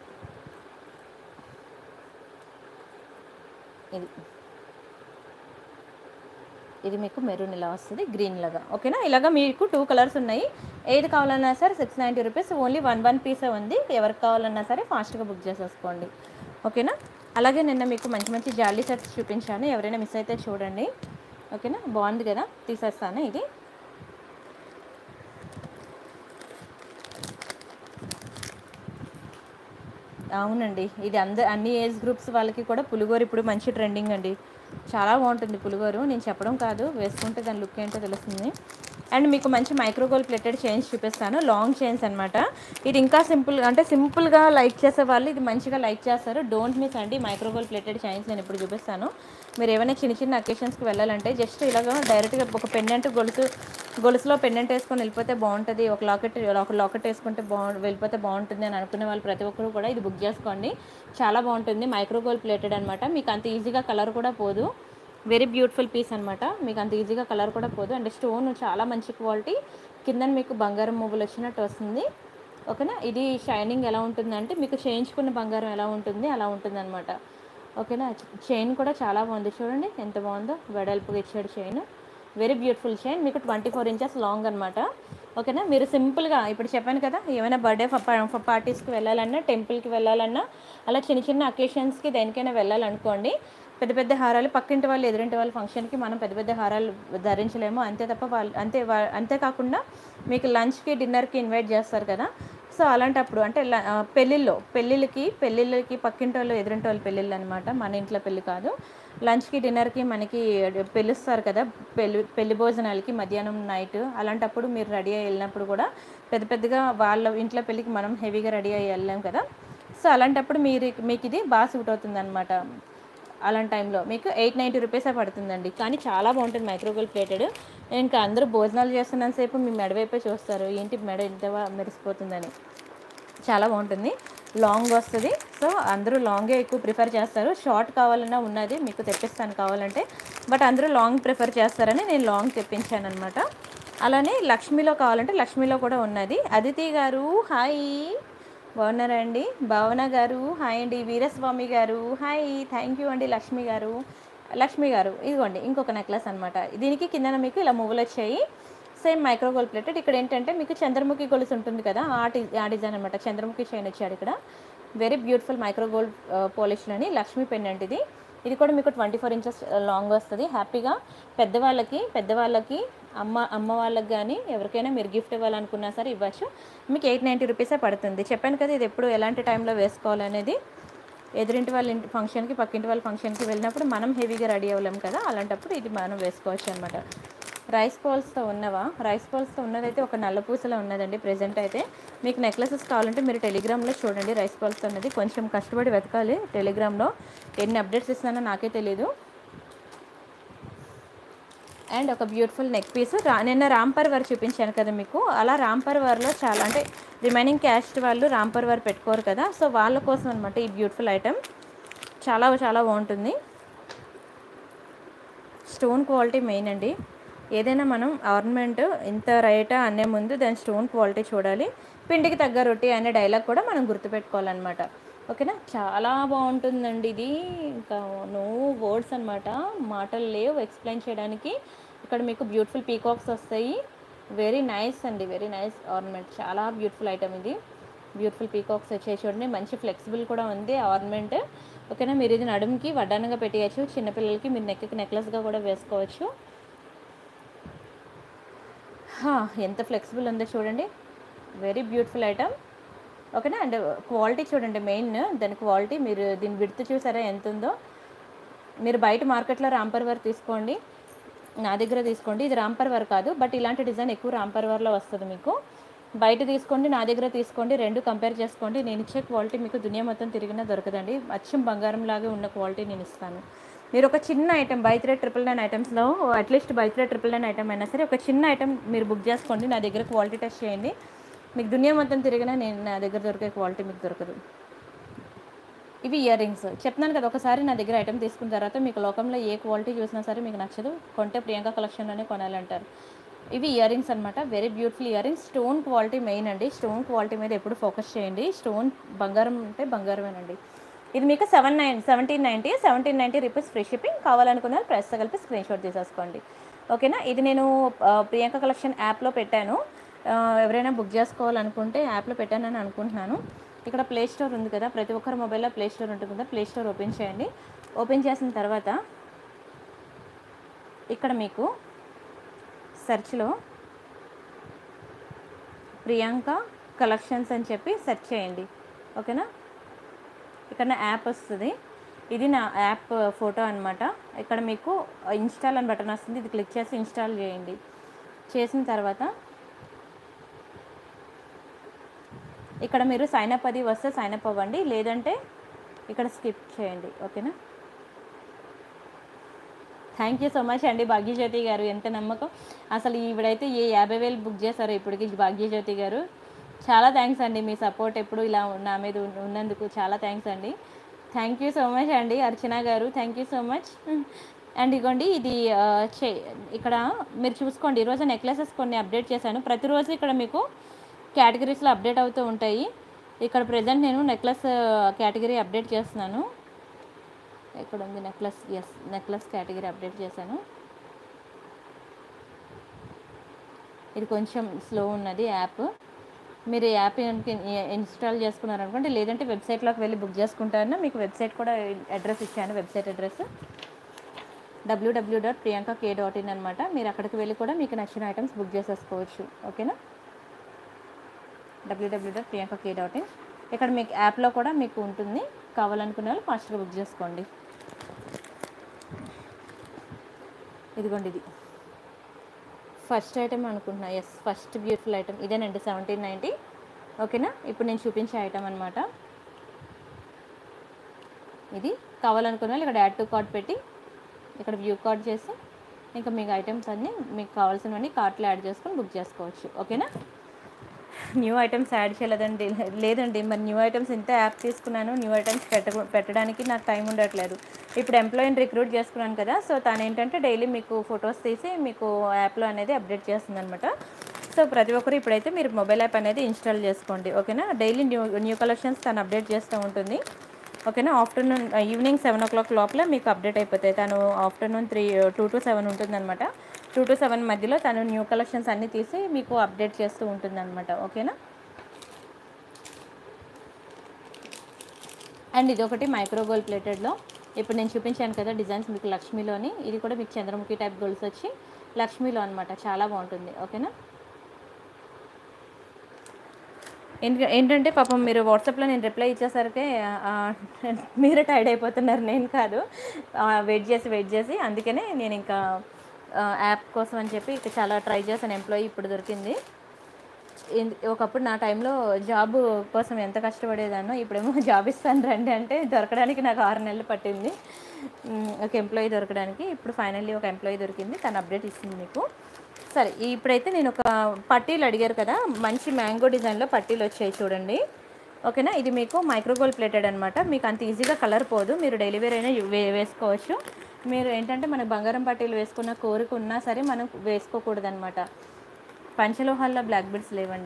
ఇది ఇది మీకు మెరూన్ ఇలా వస్తుంది గ్రీన్ లాగా ఓకేనా ఇలాగా మీకు టూ కలర్స్ ఉన్నాయి ఏది కావాలన్నా సరే six ninety rupees only one one పీసే ఉంది ఎవరికి కావాలన్నా సరే ఫాస్ట్గా బుక్ చేసేసుకోండి ఓకేనా అలాగే నిన్న మీకు మంచి మంచి జాలీ సెట్స్ చూపించాను ఎవరైనా మిస్ అయితే చూడండి ఓకేనా బాగుంది కదా తీసేస్తాను ఇది అవునండి ఇది అంద అన్ని ఏజ్ గ్రూప్స్ వాళ్ళకి కూడా పులిగోరు ఇప్పుడు మంచి ట్రెండింగ్ అండి చాలా బాగుంటుంది పులిగోరు నేను చెప్పడం కాదు వేసుకుంటే దాని లుక్ ఏంటో తెలుస్తుంది అండ్ మీకు మంచి మైక్రోగోల్ ప్లేటెడ్ చైన్స్ చూపిస్తాను లాంగ్ చైన్స్ అనమాట ఇది ఇంకా సింపుల్ అంటే సింపుల్గా లైక్ చేసే వాళ్ళు ఇది మంచిగా లైక్ చేస్తారు డోంట్ మిస్ అండి మైక్రోగోల్ ప్లేటెడ్ చైన్స్ నేను ఇప్పుడు చూపిస్తాను మీరు ఏమైనా చిన్న చిన్న అకేషన్స్కి వెళ్ళాలంటే జస్ట్ ఇలాగ డైరెక్ట్గా ఒక పెండెంట్ గొలుసు గొలుసులో పెండెంట్ వేసుకొని వెళ్ళిపోతే బాగుంటుంది ఒక లాకెట్ ఒక లాకెట్ వేసుకుంటే బాగు వెళ్ళిపోతే బాగుంటుంది అని అనుకునే వాళ్ళు ప్రతి ఒక్కరు కూడా ఇది బుక్ చేసుకోండి చాలా బాగుంటుంది మైక్రోగోల్ ప్లేటెడ్ అనమాట మీకు అంత ఈజీగా కలర్ కూడా పోదు వెరీ బ్యూటిఫుల్ పీస్ అనమాట మీకు అంత ఈజీగా కలర్ కూడా పోదు అండ్ స్టోన్ చాలా మంచి క్వాలిటీ కింద మీకు బంగారం మువ్వులు వచ్చినట్టు వస్తుంది ఓకేనా ఇది షైనింగ్ ఎలా ఉంటుందంటే మీకు చేయించుకున్న బంగారం ఎలా ఉంటుంది అలా ఉంటుంది అనమాట ఓకేనా చైన్ కూడా చాలా బాగుంది చూడండి ఎంత బాగుందో వెడల్పుగా ఇచ్చాడు చైన్ వెరీ బ్యూటిఫుల్ చైన్ మీకు ట్వంటీ ఫోర్ ఇంచెస్ లాంగ్ అనమాట ఓకేనా మీరు సింపుల్గా ఇప్పుడు చెప్పాను కదా ఏమైనా బర్త్డే పార్టీస్కి వెళ్ళాలన్నా టెంపుల్కి వెళ్ళాలన్నా అలా చిన్న చిన్న అకేషన్స్కి దేనికైనా వెళ్ళాలనుకోండి పెద్ద పెద్ద హారాలు పక్కింటి వాళ్ళు ఎదురింటి వాళ్ళ ఫంక్షన్కి మనం పెద్ద పెద్ద హారాలు ధరించలేము అంతే తప్ప వాళ్ళు అంతే వా- అంతేకాకుండా మీకు లంచ్కి డిన్నర్కి ఇన్వైట్ చేస్తారు కదా సో అలాంటప్పుడు అంటే ల- ఆ, పెళ్ళిళ్ళు పెళ్ళిళ్ళకి పెళ్ళిళ్ళకి పక్కింటి వాళ్ళు ఎదురింటి వాళ్ళ పెళ్ళిళ్ళు అనమాట మన ఇంట్లో పెళ్ళి కాదు లంచ్కి డిన్నర్కి మనకి పిలుస్తారు కదా పెళ్ళి పెళ్లి భోజనాలకి మధ్యాహ్నం నైట్ అలాంటప్పుడు మీరు రెడీ అయ్యి వెళ్ళినప్పుడు కూడా పెద్ద పెద్దగా వాళ్ళ ఇంట్లో పెళ్ళికి మనం హెవీగా రెడీ అయ్యి వెళ్ళాం కదా సో అలాంటప్పుడు మీరు మీకు ఇది బాగా సూట్ అవుతుంది అనమాట అలాంటి టైంలో మీకు ఎయిట్ నైంటీ రూపీసే పడుతుందండి కానీ చాలా బాగుంటుంది మైక్రోవేవ్ ప్లేటెడ్ ఇంకా అందరూ భోజనాలు చేస్తున్నంతసేపు మీ మెడ వైపే చూస్తారు ఏంటి మెడ ఎంత బా- మెరిసిపోతుందని చాలా బాగుంటుంది లాంగ్ వస్తుంది సో అందరూ లాంగే ఎక్కువ ప్రిఫర్ చేస్తారు షార్ట్ కావాలన్నా ఉన్నది మీకు తెప్పిస్తాను కావాలంటే బట్ అందరూ లాంగ్ ప్రిఫర్ చేస్తారని నేను లాంగ్ తెప్పించాను అనమాట అలానే లక్ష్మిలో కావాలంటే లక్ష్మిలో కూడా ఉన్నది అదితి గారు హాయ్ బాగున్నారా అండి భావన గారు హాయ్ అండి వీరస్వామి గారు హాయ్ థ్యాంక్ యూ అండి లక్ష్మి గారు లక్ష్మి గారు ఇదిగోండి ఇంకొక నెక్లెస్ అనమాట దీనికి కిందన మీకు ఇలా మువ్వులు వచ్చాయి సేమ్ మైక్రో గోల్డ్ ప్లేటెడ్ ఇక్కడ ఏంటంటే మీకు చంద్రముఖి గొలుసు ఉంటుంది కదా ఆ డి- ఆ డిజైన్ అనమాట చంద్రముఖి చైన్ వచ్చాడు ఇక్కడ వెరీ బ్యూటిఫుల్ మైక్రో గోల్డ్ పాలిష్లోని లక్ష్మీ పెండెంట్ ఇది ఇది కూడా మీకు ట్వంటీ ఫోర్ ఇంచెస్ లాంగ్ వస్తుంది హ్యాపీగా పెద్దవాళ్ళకి పెద్దవాళ్ళకి అమ్మ అమ్మ వాళ్ళకి కానీ ఎవరికైనా మీరు గిఫ్ట్ ఇవ్వాలనుకున్నా సరే ఇవ్వచ్చు మీకు ఎయిట్ నైంటీ రూపీసే పడుతుంది చెప్పాను కదా ఇది ఎప్పుడు ఎలాంటి టైంలో వేసుకోవాలనేది ఎదురింటి వాళ్ళ ఇంటి ఫంక్షన్కి పక్కింటి వాళ్ళ ఫంక్షన్కి వెళ్ళినప్పుడు మనం హెవీగా రెడీ అవ్వలేం కదా అలాంటప్పుడు ఇది మనం వేసుకోవచ్చు అనమాట రైస్ బాల్స్తో ఉన్నవా రైస్ బాల్స్తో ఉన్నదైతే ఒక నల్ల పూసలో ఉన్నదండి ప్రెజెంట్ అయితే మీకు నెక్లెసెస్ కావాలంటే మీరు టెలిగ్రామ్లో చూడండి రైస్ బాల్స్తో ఉన్నది కొంచెం కష్టపడి వెతకాలి టెలిగ్రామ్లో ఎన్ని అప్డేట్స్ ఇస్తున్నానో నాకే తెలీదు అండ్ ఒక బ్యూటిఫుల్ నెక్ పీస్ రా నిన్న రాంపర్ వర్ చూపించాను కదా మీకు అలా రాంపర్ వర్లో చాలా అంటే రిమైనింగ్ క్యాస్ట్ వాళ్ళు రాంపర్ వర్ పెట్టుకోరు కదా సో వాళ్ళ కోసం అనమాట ఈ బ్యూటిఫుల్ ఐటమ్ చాలా చాలా బాగుంటుంది స్టోన్ క్వాలిటీ మెయిన్ అండి ఏదైనా మనం ఆర్నమెంట్ ఇంత రైటా అనే ముందు దాని స్టోన్ క్వాలిటీ చూడాలి పిండికి తగ్గ రొట్టి అనే డైలాగ్ కూడా మనం గుర్తుపెట్టుకోవాలన్నమాట ఓకేనా చాలా బాగుంటుందండి ఇది ఇంకా నో వర్డ్స్ అనమాట మాటలు లేవు ఎక్స్ప్లెయిన్ చేయడానికి ఇక్కడ మీకు బ్యూటిఫుల్ పీకాక్స్ వస్తాయి వెరీ నైస్ అండి వెరీ నైస్ ఆర్నమెంట్ చాలా బ్యూటిఫుల్ ఐటమ్ ఇది బ్యూటిఫుల్ పీకాక్స్ వచ్చాయి చూడండి మంచి ఫ్లెక్సిబుల్ కూడా ఉంది ఆర్నమెంట్ ఓకేనా మీరు ఇది నడుముకి వడ్డానంగా పెట్టేయచ్చు చిన్నపిల్లలకి మీరు నెక్కి నెక్లెస్గా కూడా వేసుకోవచ్చు హా, ఎంత ఫ్లెక్సిబుల్ ఉందో చూడండి వెరీ బ్యూటిఫుల్ ఐటమ్ ఓకేనా అండ్ క్వాలిటీ చూడండి మెయిన్ దాని క్వాలిటీ మీరు దీని విడత చూసారా ఎంత ఉందో మీరు బయట మార్కెట్లో రాంపర్ వర్ తీసుకోండి నా దగ్గర తీసుకోండి ఇది రాంపర్ వర్ కాదు బట్ ఇలాంటి డిజైన్ ఎక్కువ రాంపర్ వర్లో వస్తుంది మీకు బయట తీసుకోండి నా దగ్గర తీసుకోండి రెండు కంపేర్ చేసుకోండి నేను ఇచ్చే క్వాలిటీ మీకు దునియా మొత్తం తిరిగినా దొరకదండి అచ్చం బంగారం లాగే ఉన్న క్వాలిటీ నేను ఇస్తాను మీరు ఒక చిన్న item buy three triple nine ఐటమ్స్లో at least buy three triple nine item అయినా సరే ఒక చిన్న ఐటమ్ మీరు బుక్ చేసుకోండి నా దగ్గర క్వాలిటీ టెస్ట్ చేయండి మీకు దునియా మొత్తం తిరిగినా నేను నా దగ్గర దొరికే క్వాలిటీ మీకు దొరకదు ఇవి ఇయర్ రింగ్స్ చెప్తున్నాను కదా ఒకసారి నా దగ్గర ఐటమ్ తీసుకున్న తర్వాత మీకు లోకంలో ఏ క్వాలిటీ చూసినా సరే మీకు నచ్చదు కొంటే ప్రియాంక కలెక్షన్లోనే కొనాలంటారు ఇవి ఇయర్ రింగ్స్ అనమాట very beautiful earrings stone quality main అండి స్టోన్ క్వాలిటీ మీద ఎప్పుడు ఫోకస్ చేయండి స్టోన్ బంగారం అంటే బంగారమేనండి ఇది మీకు seven nine seventeen ninety seventeen ninety rupees free shipping కావాలనుకున్న ప్రైస్ కలిపి స్క్రీన్ షాట్ తీసేసుకోండి ఓకేనా ఇది నేను ఆ, ప్రియాంక కలెక్షన్ యాప్లో పెట్టాను ఆ, ఎవరైనా బుక్ చేసుకోవాలనుకుంటే యాప్లో పెట్టానని అనుకుంటున్నాను ఇక్కడ ప్లే స్టోర్ ఉంది కదా ప్రతి ఒక్కరి మొబైల్లో ప్లే స్టోర్ ఉంటుంది కదా ప్లే స్టోర్ ఓపెన్ చేయండి ఓపెన్ చేసిన తర్వాత ఇక్కడ మీకు సెర్చ్లో ప్రియాంక కలెక్షన్స్ అని చెప్పి సెర్చ్ చేయండి ఓకేనా ఇక్కడ నా యాప్ వస్తుంది ఇది నా యాప్ ఫోటో అనమాట ఇక్కడ మీకు ఇన్స్టాల్ అని బటన్ వస్తుంది ఇది క్లిక్ చేసి ఇన్స్టాల్ చేయండి చేసిన తర్వాత ఇక్కడ మీరు సైన్ అప్ అది వస్తే సైన్ అప్ అవ్వండి లేదంటే ఇక్కడ స్కిప్ చేయండి ఓకేనా థ్యాంక్ యూ సో మచ్ అండి భాగ్యజ్యోతి గారు ఎంత నమ్మకం అసలు ఈవిడైతే ఏ యాభై వేలు బుక్ చేశారో ఇప్పటికి భాగ్యజ్యోతి గారు చాలా థ్యాంక్స్ అండి మీ సపోర్ట్ ఎప్పుడు ఇలా నా మీద ఉన్న- ఉన్నందుకు చాలా థ్యాంక్స్ అండి థ్యాంక్ యూ సో మచ్ అండి అర్చన గారు thank you so much and ఇగోండి ఇది ఆ, చే ఇక్కడ మీరు చూసుకోండి ఈరోజు నెక్లెసెస్ కొన్ని అప్డేట్ చేశాను ప్రతిరోజు ఇక్కడ మీకు కేటగిరీస్లో అప్డేట్ అవుతూ ఉంటాయి ఇక్కడ ప్రజెంట్ నేను నెక్లెస్ కేటగిరీ అప్డేట్ చేస్తున్నాను ఇక్కడ ఉంది necklace yes necklace category update చేశాను ఇది కొంచెం స్లో ఉన్నది యాప్ మీరు ఈ యాప్ ఇన్స్టాల్ చేసుకున్నారనుకోండి లేదంటే వెబ్సైట్లోకి వెళ్ళి బుక్ చేసుకుంటారన్నా మీకు వెబ్సైట్ కూడా అడ్రస్ ఇచ్చాను వెబ్సైట్ అడ్రస్ డబ్ల్యూడబ్ల్యూ dot Priyanka K dot in అనమాట మీరు అక్కడికి వెళ్ళి కూడా మీకు నచ్చిన ఐటమ్స్ బుక్ చేసేసుకోవచ్చు ఓకేనా డబ్ల్యూడబ్ల్యూ dot Priyanka K dot in ఇక్కడ మీకు యాప్లో కూడా మీకు ఉంటుంది కావాలనుకునే వాళ్ళు ఫాస్ట్గా బుక్ చేసుకోండి ఇదిగోండి ఇది ఫస్ట్ ఐటమ్ అనుకుంటున్నా ఎస్ ఫస్ట్ బ్యూటిఫుల్ ఐటమ్ ఇదేనండి సెవెంటీన్ నైంటీ ఓకేనా ఇప్పుడు నేను చూపించే ఐటమ్ అనమాట ఇది కావాలనుకున్న వాళ్ళు ఇక్కడ యాడ్ టు కార్డ్ పెట్టి ఇక్కడ వ్యూ కార్డ్ చేసి ఇంకా మీకు ఐటమ్స్ అన్నీ మీకు కావాల్సినవన్నీ కార్ట్లో యాడ్ చేసుకొని బుక్ చేసుకోవచ్చు ఓకేనా న్యూ ఐటమ్స్ యాడ్ చేయలేదండి లేదండి మరి న్యూ ఐటమ్స్ ఇంత యాప్ తీసుకున్నాను న్యూ ఐటమ్స్ పెట్ట పెట్టడానికి నాకు టైం ఉండట్లేదు ఇప్పుడు ఎంప్లాయీని రిక్రూట్ చేసుకున్నాను కదా సో తను ఏంటంటే డైలీ మీకు ఫొటోస్ తీసి మీకు యాప్లో అనేది అప్డేట్ చేస్తుంది అనమాట సో ప్రతి ఒక్కరు ఇప్పుడైతే మీరు మొబైల్ యాప్ అనేది ఇన్స్టాల్ చేసుకోండి ఓకేనా డైలీ న్యూ న్యూ కలెక్షన్స్ తను అప్డేట్ చేస్తూ ఉంటుంది ఓకేనా afternoon evening seven o'clock లోపల మీకు అప్డేట్ అయిపోతాయి తను afternoon three two to seven ఉంటుందన్నమాట టూ టు సెవెన్ మధ్యలో తను న్యూ కలెక్షన్స్ అన్నీ తీసి మీకు అప్డేట్ చేస్తూ ఉంటుందన్నమాట ఓకేనా అండ్ ఇది ఒకటి మైక్రో గోల్డ్ ప్లేటెడ్లో ఇప్పుడు నేను చూపించాను కదా డిజైన్స్ మీకు లక్ష్మీలోని ఇది కూడా మీకు చంద్రముఖి టైప్ గోల్డ్స్ వచ్చి లక్ష్మీలో అనమాట చాలా బాగుంటుంది ఓకేనా ఏంటి- ఏంటంటే పాపం మీరు వాట్సాప్లో నేను రిప్లై ఇచ్చేసరికి ఆ, మీరే టైర్డ్ అయిపోతున్నారు నేను కాదు వెయిట్ చేసి వెయిట్ చేసి అందుకనే నేను ఇంకా యాప్ కోసం అని చెప్పి ఇక చాలా ట్రై చేశాను ఎంప్లాయీ ఇప్పుడు దొరికింది ఎందు- ఒకప్పుడు నా టైంలో జాబ్ కోసం ఎంత కష్టపడేదానో ఇప్పుడేమో జాబ్ ఇస్తాను రండి అంటే దొరకడానికి నాకు ఆరు నెలలు పట్టింది ఉమ్, ఒక ఎంప్లాయీ దొరకడానికి ఇప్పుడు ఫైనల్లీ ఒక ఎంప్లాయీ దొరికింది తను అప్డేట్ ఇస్తుంది మీకు సరే ఇప్పుడైతే నేను ఒక పట్టీలు అడిగారు కదా మంచి మ్యాంగో డిజైన్లో పట్టీలు వచ్చాయి చూడండి ఓకేనా ఇది మీకు మైక్రోగోల్ ప్లేటెడ్ అనమాట మీకు అంత ఈజీగా కలర్ పోదు మీరు డైలీ వేర్ అయినా యు- వే- వేసుకోవచ్చు మీరు ఏంటంటే మనకు బంగారం పట్టీలు వేసుకున్న కోరిక ఉన్నా సరే మనం వేసుకోకూడదు అనమాట పంచలోహాల్లో బ్లాక్ బిడ్స్ లేవండి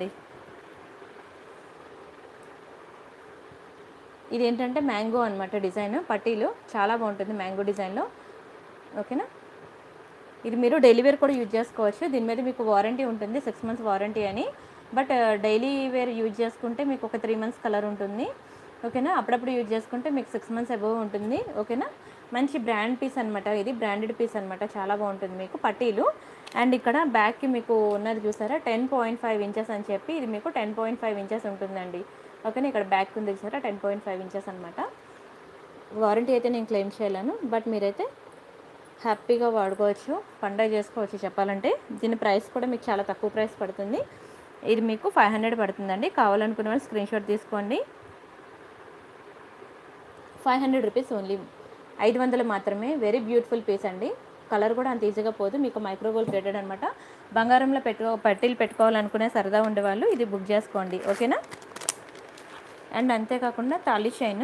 ఇది ఏంటంటే మ్యాంగో అనమాట డిజైన్ పట్టీలు చాలా బాగుంటుంది మ్యాంగో డిజైన్లో ఓకేనా ఇది మీరు డైలీ వేర్ కూడా యూజ్ చేసుకోవచ్చు దీని మీద మీకు వారంటీ ఉంటుంది సిక్స్ మంత్స్ వారంటీ అని బట్ డైలీ వేర్ యూజ్ చేసుకుంటే మీకు ఒక త్రీ మంత్స్ కలర్ ఉంటుంది ఓకేనా అప్పుడప్పుడు యూజ్ చేసుకుంటే మీకు సిక్స్ మంత్స్ అబవ్ ఉంటుంది ఓకేనా మంచి బ్రాండ్ పీస్ అనమాట ఇది బ్రాండెడ్ పీస్ అనమాట చాలా బాగుంటుంది మీకు పట్టీలు అండ్ ఇక్కడ బ్యాక్కి మీకు ఉన్నది చూసారా టెన్ పాయింట్ ఫైవ్ ఇంచెస్ అని చెప్పి ఇది మీకు టెన్ పాయింట్ ఫైవ్ ఇంచెస్ ఉంటుందండి ఓకేనా ఇక్కడ బ్యాక్ ఉంది చూసారా టెన్ పాయింట్ ఫైవ్ ఇంచెస్ అనమాట వారంటీ అయితే నేను క్లెయిమ్ చేయలేను బట్ మీరైతే హ్యాపీగా వాడుకోవచ్చు పండగ చేసుకోవచ్చు చెప్పాలంటే దీని ప్రైస్ కూడా మీకు చాలా తక్కువ ప్రైస్ పడుతుంది ఇది మీకు ఫైవ్ హండ్రెడ్ పడుతుందండి కావాలనుకునే వాళ్ళు స్క్రీన్ షాట్ తీసుకోండి ఫైవ్ హండ్రెడ్ రూపీస్ ఓన్లీ ఐదు వందలు మాత్రమే వెరీ బ్యూటిఫుల్ పీస్ అండి కలర్ కూడా అంత ఈజీగా పోదు మీకు మైక్రోగోల్ ప్లేటెడ్ అనమాట బంగారంలో పెట్టుకో పట్టీలు పెట్టుకోవాలనుకునే సరదా ఉండేవాళ్ళు ఇది బుక్ చేసుకోండి ఓకేనా అండ్ అంతేకాకుండా తాళీ చైన్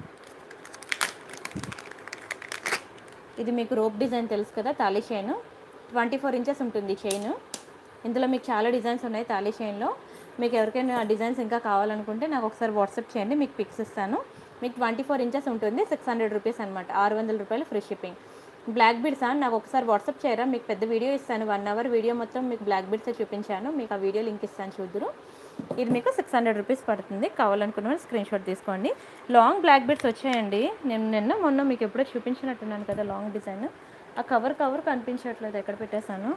ఇది మీకు రోప్ డిజైన్ తెలుసు కదా తాళీ చైన్ ట్వంటీ ఫోర్ ఇంచెస్ ఉంటుంది చైన్ ఇందులో మీకు చాలా డిజైన్స్ ఉన్నాయి తాళీ చైన్లో మీకు ఎవరికైనా ఆ డిజైన్స్ ఇంకా కావాలనుకుంటే నాకు ఒకసారి వాట్సాప్ చేయండి మీకు పిక్స్ ఇస్తాను మీకు ట్వంటీ ఫోర్ ఇంచెస్ ఉంటుంది సిక్స్ హండ్రెడ్ రూపీస్ అనమాట ఆరు వందల రూపాయలు ఫ్రీ షిప్పింగ్ బ్లాక్ బీడ్స్ నాకు ఒకసారి వాట్సాప్ చేయరా మీకు పెద్ద వీడియో ఇస్తాను వన్ అవర్ వీడియో మొత్తం మీకు బ్లాక్ బీడ్స్ చూపించాను మీకు ఆ వీడియో లింక్ ఇస్తాను చూద్దురు ఇది మీకు సిక్స్ హండ్రెడ్ రూపీస్ పడుతుంది కావాలనుకున్న వాళ్ళు స్క్రీన్ షాట్ తీసుకోండి లాంగ్ బ్లాక్ బీడ్స్ వచ్చాయండి నేను నిన్న మొన్న మీకు ఎప్పుడో చూపించినట్టున్నాను కదా లాంగ్ డిజైన్ ఆ కవర్ కవర్ కనిపించట్లేదు ఎక్కడ పెట్టేశాను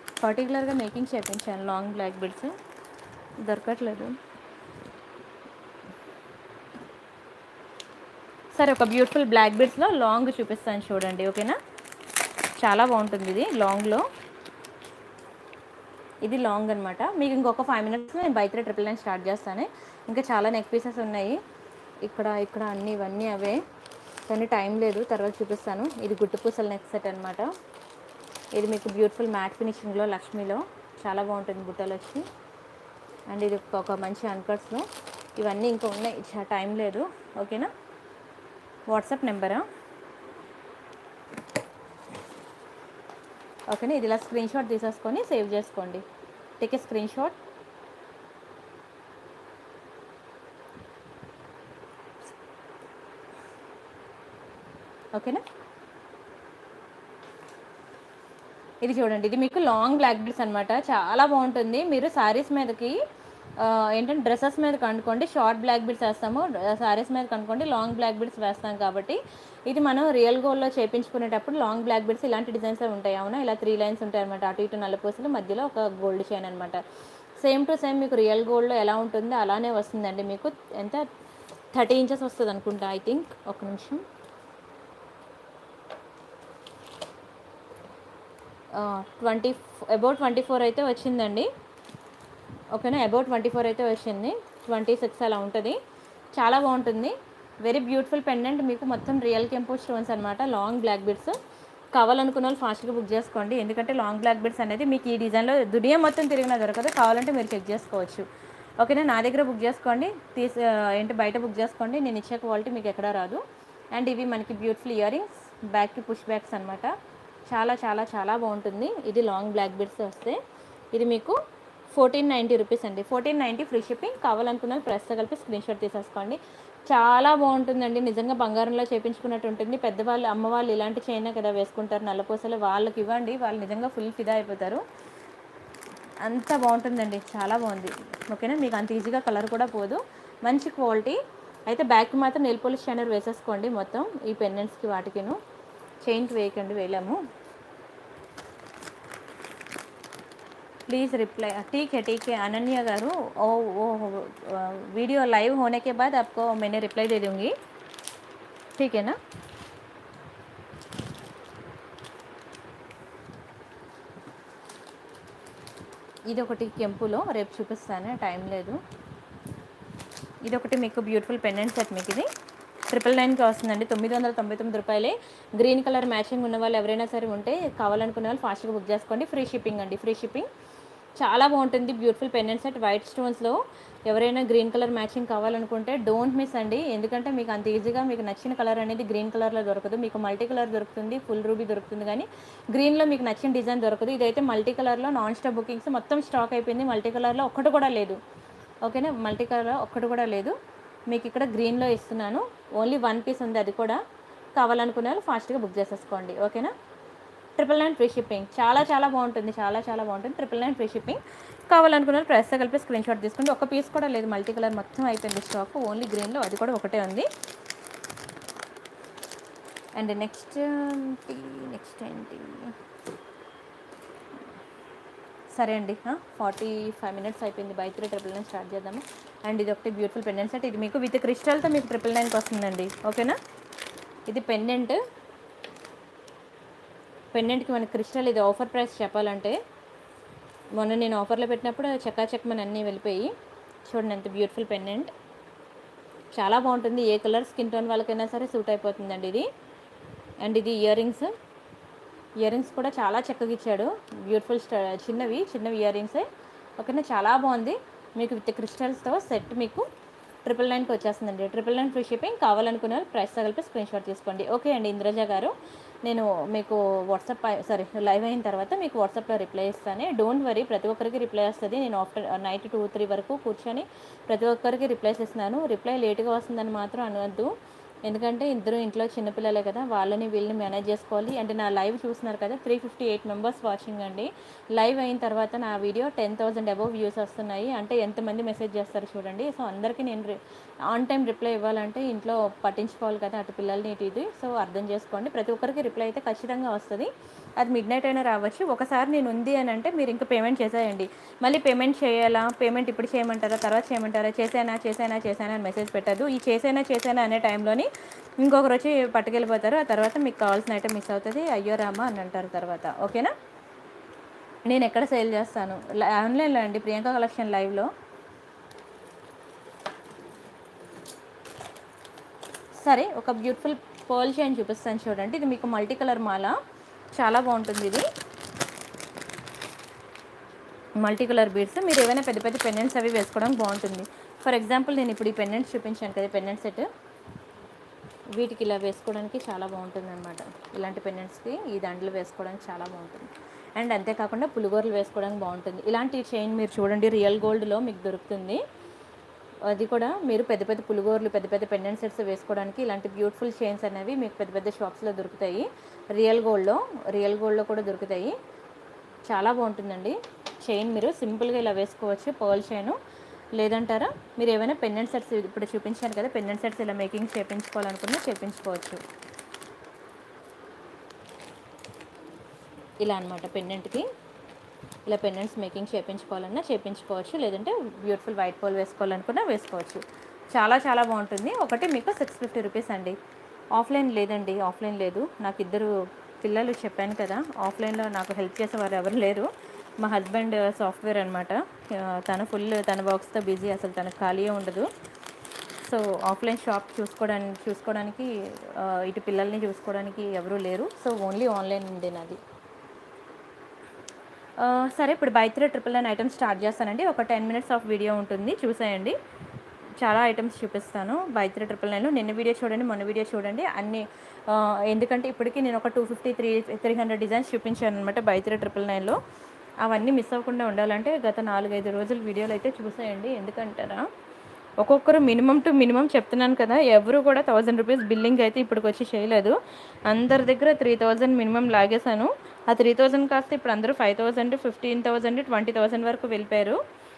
పర్టికులర్గా మేకింగ్ చేయించాను లాంగ్ బ్లాక్ బీడ్స్ దొరకట్లేదు సరే ఒక బ్యూటిఫుల్ బ్లాక్ బీడ్స్లో లాంగ్ చూపిస్తాను చూడండి ఓకేనా చాలా బాగుంటుంది ఇది లాంగ్లో ఇది లాంగ్ అనమాట మీకు ఇంకొక ఫైవ్ మినిట్స్లో నేను బైక్ ట్రిపుల్ నైన్ స్టార్ట్ చేస్తాను ఇంకా చాలా నెక్ పీసెస్ ఉన్నాయి ఇక్కడ ఇక్కడ అన్నీ ఇవన్నీ అవే కానీ టైం లేదు తర్వాత చూపిస్తాను ఇది గుట్టు పూసల నెక్ సెట్ అనమాట ఇది మీకు బ్యూటిఫుల్ మ్యాట్ ఫినిషింగ్లో లక్ష్మిలో చాలా బాగుంటుంది బుట్టలు వచ్చి అండ్ ఇది ఒక- ఒక మంచి అన్కట్స్లో ఇవన్నీ ఇంకా ఉన్నాయి చా- టైం లేదు ఓకేనా వాట్సాప్ నెంబరా ఓకేనా ఇది ఇలా స్క్రీన్ షాట్ తీసేసుకొని సేవ్ చేసుకోండి టేక్ ఏ స్క్రీన్ షాట్ ఓకేనా ఇది చూడండి ఇది మీకు లాంగ్ బ్లాక్ బీడ్స్ అనమాట చాలా బాగుంటుంది మీరు శారీస్ మీదకి ఆ, ఏంటంటే డ్రెస్సెస్ మీద కనుక్కోండి షార్ట్ బ్లాక్ బీడ్స్ వేస్తాము శారీస్ మీద కనుక్కోండి లాంగ్ బ్లాక్ బీడ్స్ వేస్తాం కాబట్టి ఇది మనం రియల్ గోల్డ్లో చేపించుకునేటప్పుడు లాంగ్ బ్లాక్ బీడ్స్ ఇలాంటి డిజైన్స్ ఉంటాయి అవునా ఇలా త్రీ లైన్స్ ఉంటాయి అనమాట అటు ఇటు నల్లపూసలు మధ్యలో ఒక గోల్డ్ చైన్ అనమాట సేమ్ టు సేమ్ మీకు రియల్ గోల్డ్లో ఎలా ఉంటుందో అలానే వస్తుందండి మీకు ఎంత థర్టీ ఇంచెస్ వస్తుంది అనుకుంటా ఐ థింక్ ఒక నిమిషం ట్వంటీ అబౌట్ ట్వంటీ ఫోర్ అయితే వచ్చిందండి ఓకేనా అబౌట్ ట్వంటీ ఫోర్ అయితే వచ్చింది ట్వంటీ సిక్స్ అలా ఉంటుంది చాలా బాగుంటుంది వెరీ బ్యూటిఫుల్ పెండెంట్ మీకు మొత్తం రియల్ కెంపో స్టోన్స్ అనమాట లాంగ్ బ్లాక్ బిడ్స్ కావాలనుకున్న వాళ్ళు ఫాస్ట్గా బుక్ చేసుకోండి ఎందుకంటే లాంగ్ బ్లాక్ బిడ్స్ అనేది మీకు ఈ డిజైన్లో దునియా మొత్తం తిరిగినా దొరకదు కావాలంటే మీరు చెక్ చేసుకోవచ్చు ఓకేనా నా దగ్గర బుక్ చేసుకోండి తీసి ఏంటి బయట బుక్ చేసుకోండి నేను ఇచ్చే క్వాలిటీ మీకు ఎక్కడా రాదు అండ్ ఇవి మనకి బ్యూటిఫుల్ ఇయర్ రింగ్స్ బ్యాక్కి పుష్ బ్యాక్స్ అనమాట చాలా చాలా చాలా బాగుంటుంది ఇది లాంగ్ బ్లాక్ బిడ్స్ వస్తే ఇది మీకు ఫోర్టీన్ నైంటీ రూపీస్ అండి ఫోర్టీన్ నైంటీ ఫ్రీ షిప్పింగ్ కావాలనుకున్న ప్రెస్తో కలిపి స్క్రీన్ షాట్ తీసేసుకోండి చాలా బాగుంటుందండి నిజంగా బంగారంలో చేపించుకున్నట్టు ఉంటుంది పెద్దవాళ్ళు అమ్మవాళ్ళు ఇలాంటి చైనా కదా వేసుకుంటారు నల్లపూసలు వాళ్ళకి ఇవ్వండి వాళ్ళు నిజంగా ఫుల్ ఫిదా అయిపోతారు అంత బాగుంటుందండి చాలా బాగుంది ఓకేనా మీకు అంత ఈజీగా కలర్ కూడా పోదు మంచి క్వాలిటీ అయితే బ్యాక్ మాత్రం నెల్ పోలిష్ షైనర్ వేసేసుకోండి మొత్తం ఈ పెండెంట్స్కి వాటికిను చైన్కి వేయకండి వేయలేము प्लीज़ रिप्लाई ठीक है ठीक है अनन्या गारू ओ वो वीडियो लाइव होने के बाद आपको मैंने रिप्लाई दे दूँगी ठीक है ना ఇది ఒకటి కెంపులో రేపు చూపిస్తాను టైం లేదు ఇది ఒకటి మీకు బ్యూటిఫుల్ పెండెంట్ సెట్ మీకు ఇది ట్రిపుల్ నైన్కి వస్తుందండి తొమ్మిది వందల తొంభై తొమ్మిది రూపాయలే గ్రీన్ కలర్ మ్యాచింగ్ ఉన్న వాళ్ళు ఎవరైనా సరే ఉంటే కావాలనుకునే వాళ్ళు ఫాస్ట్గా బుక్ చేసుకోండి ఫ్రీ షిప్పింగ్ అండి ఫ్రీ షిప్పింగ్ చాలా బాగుంటుంది బ్యూటిఫుల్ పెండెంట్ సెట్ వైట్ స్టోన్స్లో ఎవరైనా గ్రీన్ కలర్ మ్యాచింగ్ కావాలనుకుంటే డోంట్ మిస్ అండి ఎందుకంటే మీకు అంత ఈజీగా మీకు నచ్చిన కలర్ అనేది గ్రీన్ కలర్లో దొరకదు మీకు మల్టీ కలర్ దొరుకుతుంది ఫుల్ రూబీ దొరుకుతుంది కానీ గ్రీన్లో మీకు నచ్చిన డిజైన్ దొరకదు ఇదైతే మల్టీ కలర్లో నాన్ స్టాప్ బుకింగ్స్ మొత్తం స్టాక్ అయిపోయింది మల్టీ కలర్లో ఒక్కటి కూడా లేదు ఓకేనా మల్టీ కలర్ ఒక్కటి కూడా లేదు మీకు ఇక్కడ గ్రీన్లో ఇస్తున్నాను ఓన్లీ వన్ పీస్ ఉంది అది కూడా కావాలనుకునే వాళ్ళు ఫాస్ట్గా బుక్ చేసేసుకోండి ఓకేనా ట్రిపుల్ నైన్ ఫ్రీ షిప్పింగ్ చాలా చాలా బాగుంటుంది చాలా చాలా బాగుంటుంది ట్రిపుల్ నైన్ ఫ్రీ షిప్పింగ్ కావాలనుకున్న వాళ్ళు ప్రెస్ కలిపి స్క్రీన్ షాట్ తీసుకోండి ఒక పీస్ కూడా లేదు మల్టీ కలర్ మొత్తం అయిపోయింది స్టాక్ ఓన్లీ గ్రీన్లో అది కూడా ఒకటే ఉంది అండ్ నెక్స్ట్ ఏంటి నెక్స్ట్ ఏంటి సరే అండి ఫార్టీ ఫైవ్ మినిట్స్ అయిపోయింది buy three triple nine start చేద్దాము అండ్ ఇది ఒకటి బ్యూటిఫుల్ పెండెంట్ సెట్ ఇది మీకు విత్ క్రిస్టల్తో మీకు ట్రిపుల్ నైన్కి వస్తుందండి ఓకేనా ఇది పెండెంట్ పెండెంట్కి మనకి క్రిస్టల్ ఇది ఆఫర్ ప్రైస్ చెప్పాలంటే మొన్న నేను ఆఫర్లో పెట్టినప్పుడు చక్కాచక్మని అన్నీ వెళ్ళిపోయి చూడండి ఎంత బ్యూటిఫుల్ పెండెంట్ చాలా బాగుంటుంది ఏ కలర్ స్కిన్ టోన్ వాళ్ళకైనా సరే సూట్ అయిపోతుందండి ఇది అండ్ ఇది ఇయర్ రింగ్స్ ఇయర్ రింగ్స్ కూడా చాలా చక్కగా ఇచ్చాడు బ్యూటిఫుల్ స్ట చిన్నవి చిన్నవి ఇయర్ రింగ్సే ఓకేనా చాలా బాగుంది మీకు విత్ క్రిస్టల్స్తో సెట్ మీకు ట్రిపుల్ నైన్కి వచ్చేస్తుందండి ట్రిపుల్ నైన్ ఫ్రీ షిప్పింగ్ కావాలనుకునే వాళ్ళు ప్రైస్ తగిలిపి స్క్రీన్ షాట్ తీసుకోండి ఓకే అండి ఇంద్రజ గారు నేను మీకు వాట్సాప్ సారీ లైవ్ అయిన తర్వాత మీకు వాట్సాప్లో రిప్లై ఇస్తాను డోంట్ వరీ ప్రతి ఒక్కరికి రిప్లై వస్తుంది నేను ఆఫ్టర్ నైట్ టూ త్రీ వరకు కూర్చొని ప్రతి ఒక్కరికి రిప్లైస్ ఇస్తున్నాను రిప్లై లేట్గా వస్తుందని మాత్రం అనవద్దు ఎందుకంటే ఇద్దరు ఇంట్లో చిన్నపిల్లలే కదా వాళ్ళని వీళ్ళని మేనేజ్ చేసుకోవాలి అంటే నా లైవ్ చూస్తున్నారు కదా three fifty eight members watching అండి లైవ్ అయిన తర్వాత నా video ten thousand above views వస్తున్నాయి అంటే ఎంతమంది మెసేజ్ చేస్తారు చూడండి సో అందరికీ నేను ఆన్ టైం రిప్లై ఇవ్వాలంటే ఇంట్లో పట్టించుకోవాలి కదా అటు పిల్లల్ని ఇటు ఇది సో అర్థం చేసుకోండి ప్రతి ఒక్కరికి రిప్లై అయితే ఖచ్చితంగా వస్తుంది అది మిడ్ నైట్ అయినా రావచ్చు ఒకసారి నేను ఉంది అని అంటే మీరు ఇంకా పేమెంట్ చేసేయండి మళ్ళీ పేమెంట్ చేయాలా పేమెంట్ ఇప్పుడు చేయమంటారా తర్వాత చేయమంటారా చేసానా చేసానా చేసానా అని మెసేజ్ పెట్టద్దు ఈ చేసానా చేసానా అనే టైంలోని ఇంకొకరు వచ్చి పట్టుకెళ్ళిపోతారు ఆ తర్వాత మీకు కావాల్సిన ఐటమ్ మిస్ అవుతుంది అయ్యో రామా అని అంటారు తర్వాత ఓకేనా నేను ఎక్కడ సేల్ చేస్తాను ల- ఆన్లైన్లో అండి ప్రియాంక కలెక్షన్ లైవ్లో సరే ఒక బ్యూటిఫుల్ పర్ల్ చైన్ చూపిస్తాను చూడండి ఇది మీకు మల్టీ కలర్ మాల చాలా బాగుంటుంది ఇది మల్టీ కలర్ బీడ్స్ మీరు ఏమైనా పెద్ద పెద్ద పెండెంట్స్ అవి వేసుకోవడానికి బాగుంటుంది ఫర్ ఎగ్జాంపుల్ నేను ఇప్పుడు ఈ పెండెంట్స్ చూపించాను కదా పెండెంట్ సెట్ వీటికి ఇలా వేసుకోవడానికి చాలా బాగుంటుంది అనమాట ఇలాంటి పెండెంట్స్కి ఈ దండలు వేసుకోవడానికి చాలా బాగుంటుంది అండ్ అంతేకాకుండా పులిగోరలు వేసుకోవడానికి బాగుంటుంది ఇలాంటి చైన్ మీరు చూడండి రియల్ గోల్డ్లో మీకు దొరుకుతుంది అది కూడా మీరు పెద్ద పెద్ద పులిగోరలు పెద్ద పెద్ద పెండెంట్ సెట్స్ వేసుకోవడానికి ఇలాంటి బ్యూటిఫుల్ చైన్స్ అనేవి మీకు పెద్ద పెద్ద షాప్స్లో దొరుకుతాయి రియల్ గోల్డ్లో రియల్ గోల్డ్లో కూడా దొరుకుతాయి చాలా బాగుంటుందండి చైన్ మీరు సింపుల్గా ఇలా వేసుకోవచ్చు పర్ల్ చైన్ లేదంటారా మీరు ఏమైనా పెండెంట్ సెట్స్ ఇప్పుడు చూపించాను కదా పెండెంట్ సెట్స్ ఇలా మేకింగ్ చేయించుకోవాలనుకున్నా చేయించుకోవచ్చు ఇలా అనమాట పెండెంట్కి ఇలా పెండెంట్స్ మేకింగ్ చేయించుకోవాలన్నా చేయించుకోవచ్చు లేదంటే బ్యూటిఫుల్ వైట్ పోల్ వేసుకోవాలనుకున్నా వేసుకోవచ్చు చాలా చాలా బాగుంటుంది ఒకటి మీకు సిక్స్ ఫిఫ్టీ రూపీస్ అండి ఆఫ్లైన్ లేదండి ఆఫ్లైన్ లేదు నాకు ఇద్దరు పిల్లలు చెప్పాను కదా ఆఫ్లైన్లో నాకు హెల్ప్ చేసేవారు ఎవరు లేరు మా హస్బెండ్ సాఫ్ట్వేర్ అనమాట తను ఫుల్ తన వర్క్స్తో బిజీ అసలు తనకు ఖాళీయే ఉండదు సో ఆఫ్లైన్ షాప్ చూసుకోవడానికి చూసుకోవడానికి ఆ, ఇటు పిల్లల్ని చూసుకోవడానికి ఎవరూ లేరు సో ఓన్లీ ఆన్లైన్ ఉంది నాది ఆ, సరే ఇప్పుడు buy three triple nine items start చేస్తానండి ఒక టెన్ మినిట్స్ ఆఫ్ వీడియో ఉంటుంది చూసేయండి చాలా ఐటమ్స్ చూపిస్తాను బై త్రీ ట్రిపుల్ నైన్లో నిన్న వీడియో చూడండి మొన్న వీడియో చూడండి అన్ని ఆ, ఎందుకంటే ఇప్పటికీ నేను ఒక two fifty three three hundred designs చూపించాను అనమాట బై త్రీ ట్రిపుల్ నైన్లో అవన్నీ మిస్ అవ్వకుండా ఉండాలంటే గత నాలుగైదు రోజుల వీడియోలు అయితే చూసేయండి ఎందుకంటారా ఒక్కొక్కరు మినిమం టు మినిమం చెప్తున్నాను కదా ఎవరు కూడా థౌజండ్ రూపీస్ బిల్లింగ్ అయితే ఇప్పటికి వచ్చి చేయలేదు అందరి దగ్గర త్రీ థౌజండ్ మినిమం లాగేశాను ఆ త్రీ థౌజండ్ కాస్త ఇప్పుడు అందరూ five thousand fifteen thousand twenty thousand వరకు వెళ్ళిపోయారు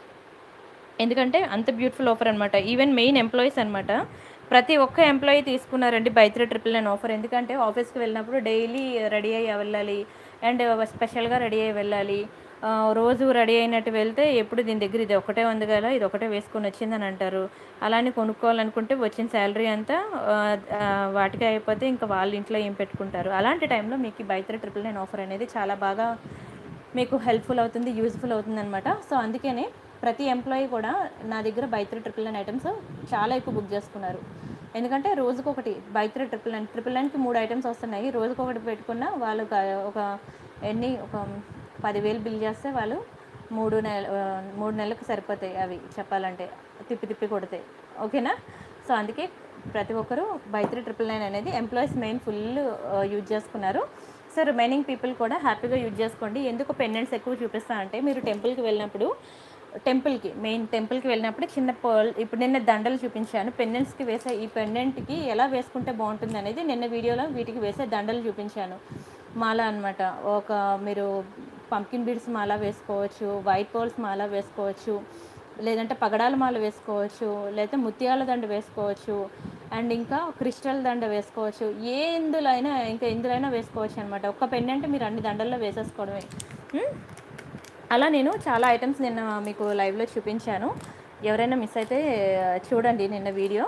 ఎందుకంటే అంత బ్యూటిఫుల్ ఆఫర్ అనమాట ఈవెన్ మెయిన్ ఎంప్లాయీస్ అనమాట ప్రతి ఒక్క ఎంప్లాయీ తీసుకున్నారండి buy three triple nine offer ఎందుకంటే ఆఫీస్కి వెళ్ళినప్పుడు డైలీ రెడీ అయ్యి వెళ్ళాలి అండ్ స్పెషల్గా రెడీ అయ్యి వెళ్ళాలి ఆ, రోజు రెడీ అయినట్టు వెళ్తే ఎప్పుడు దీని దగ్గర ఇది ఒకటే ఉంది కదా ఇది ఒకటే వేసుకొని వచ్చిందని అంటారు అలానే కొనుక్కోవాలనుకుంటే వచ్చిన శాలరీ అంతా ఆ, ఆ, వాటికి అయిపోతే ఇంకా వాళ్ళ ఇంట్లో ఏం పెట్టుకుంటారు అలాంటి టైంలో మీకు buy three triple nine offer అనేది చాలా బాగా మీకు హెల్ప్ఫుల్ అవుతుంది యూజ్ఫుల్ అవుతుంది అనమాట సో అందుకనే ప్రతి ఎంప్లాయీ కూడా నా దగ్గర buy three triple nine items చాలా ఎక్కువ బుక్ చేసుకున్నారు ఎందుకంటే రోజుకొకటి buy three triple nine triple నైన్కి మూడు ఐటమ్స్ వస్తున్నాయి రోజుకొకటి పెట్టుకున్న వాళ్ళు ఒక ఒక ఎన్ని ఒక పదివేలు బిల్ చేస్తే వాళ్ళు మూడు నెల ఆ, మూడు నెలలకు సరిపోతాయి అవి చెప్పాలంటే తిప్పి తిప్పి కొడతాయి ఓకేనా సో అందుకే ప్రతి ఒక్కరు బై త్రీ ట్రిపుల్ నైన్ అనేది ఎంప్లాయీస్ మెయిన్ ఫుల్ యూజ్ చేసుకున్నారు సో రిమైనింగ్ పీపుల్ కూడా హ్యాపీగా యూజ్ చేసుకోండి ఎందుకు పెండెంట్స్ ఎక్కువ చూపిస్తా అంటే మీరు టెంపుల్కి వెళ్ళినప్పుడు టెంపుల్కి మెయిన్ టెంపుల్కి వెళ్ళినప్పుడు చిన్న పర్ల్ ఇప్పుడు నిన్న దండలు చూపించాను పెండెంట్స్కి వేసే ఈ పెండెంట్కి ఎలా వేసుకుంటే బాగుంటుంది అనేది నిన్న వీడియోలో వీటికి వేసే దండలు చూపించాను మాల అన్నమాట ఒక మీరు పంకిన్ బీడ్స్ మాల వేసుకోవచ్చు వైట్ పోల్స్ మాల వేసుకోవచ్చు లేదంటే పగడాల మాల వేసుకోవచ్చు లేదా ముత్యాల దండ వేసుకోవచ్చు అండ్ ఇంకా క్రిస్టల్ దండ వేసుకోవచ్చు ఏ ఇందులో అయినా ఇంకా ఇందులో అయినా వేసుకోవచ్చు అనమాట ఒక్క పెండెంట్ మీరు అన్ని దండల్లో వేసేసుకోవడమే ఉమ్? అలా నేను చాలా ఐటమ్స్ నిన్న మీకు లైవ్లో చూపించాను ఎవరైనా మిస్ అయితే చూడండి నిన్న వీడియో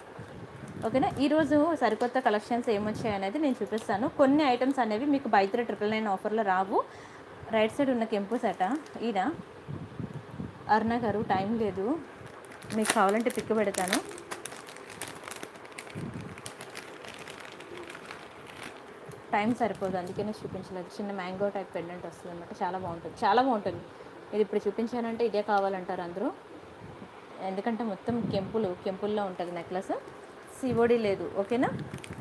ఓకేనా ఈరోజు సరికొత్త కలెక్షన్స్ ఏమొచ్చాయనేది నేను చూపిస్తాను కొన్ని ఐటమ్స్ అనేవి మీకు బై త్రీ ట్రిపుల్ నైన్ ఆఫర్లో రావు రైట్ సైడ్ ఉన్న కెంపు సెట ఈయన అరుణ గారు టైం లేదు మీకు కావాలంటే పిక్ పెడతాను టైం సరిపోదు అందుకనే చూపించలేదు చిన్న మ్యాంగో టైప్ పెండెంట్ వస్తుంది అనమాట చాలా బాగుంటుంది చాలా బాగుంటుంది ఇది ఇప్పుడు చూపించానంటే ఇదే కావాలంటారు అందరూ ఎందుకంటే మొత్తం కెంపులు కెంపుల్లో ఉంటుంది నెక్లెస్ సివోడి లేదు ఓకేనా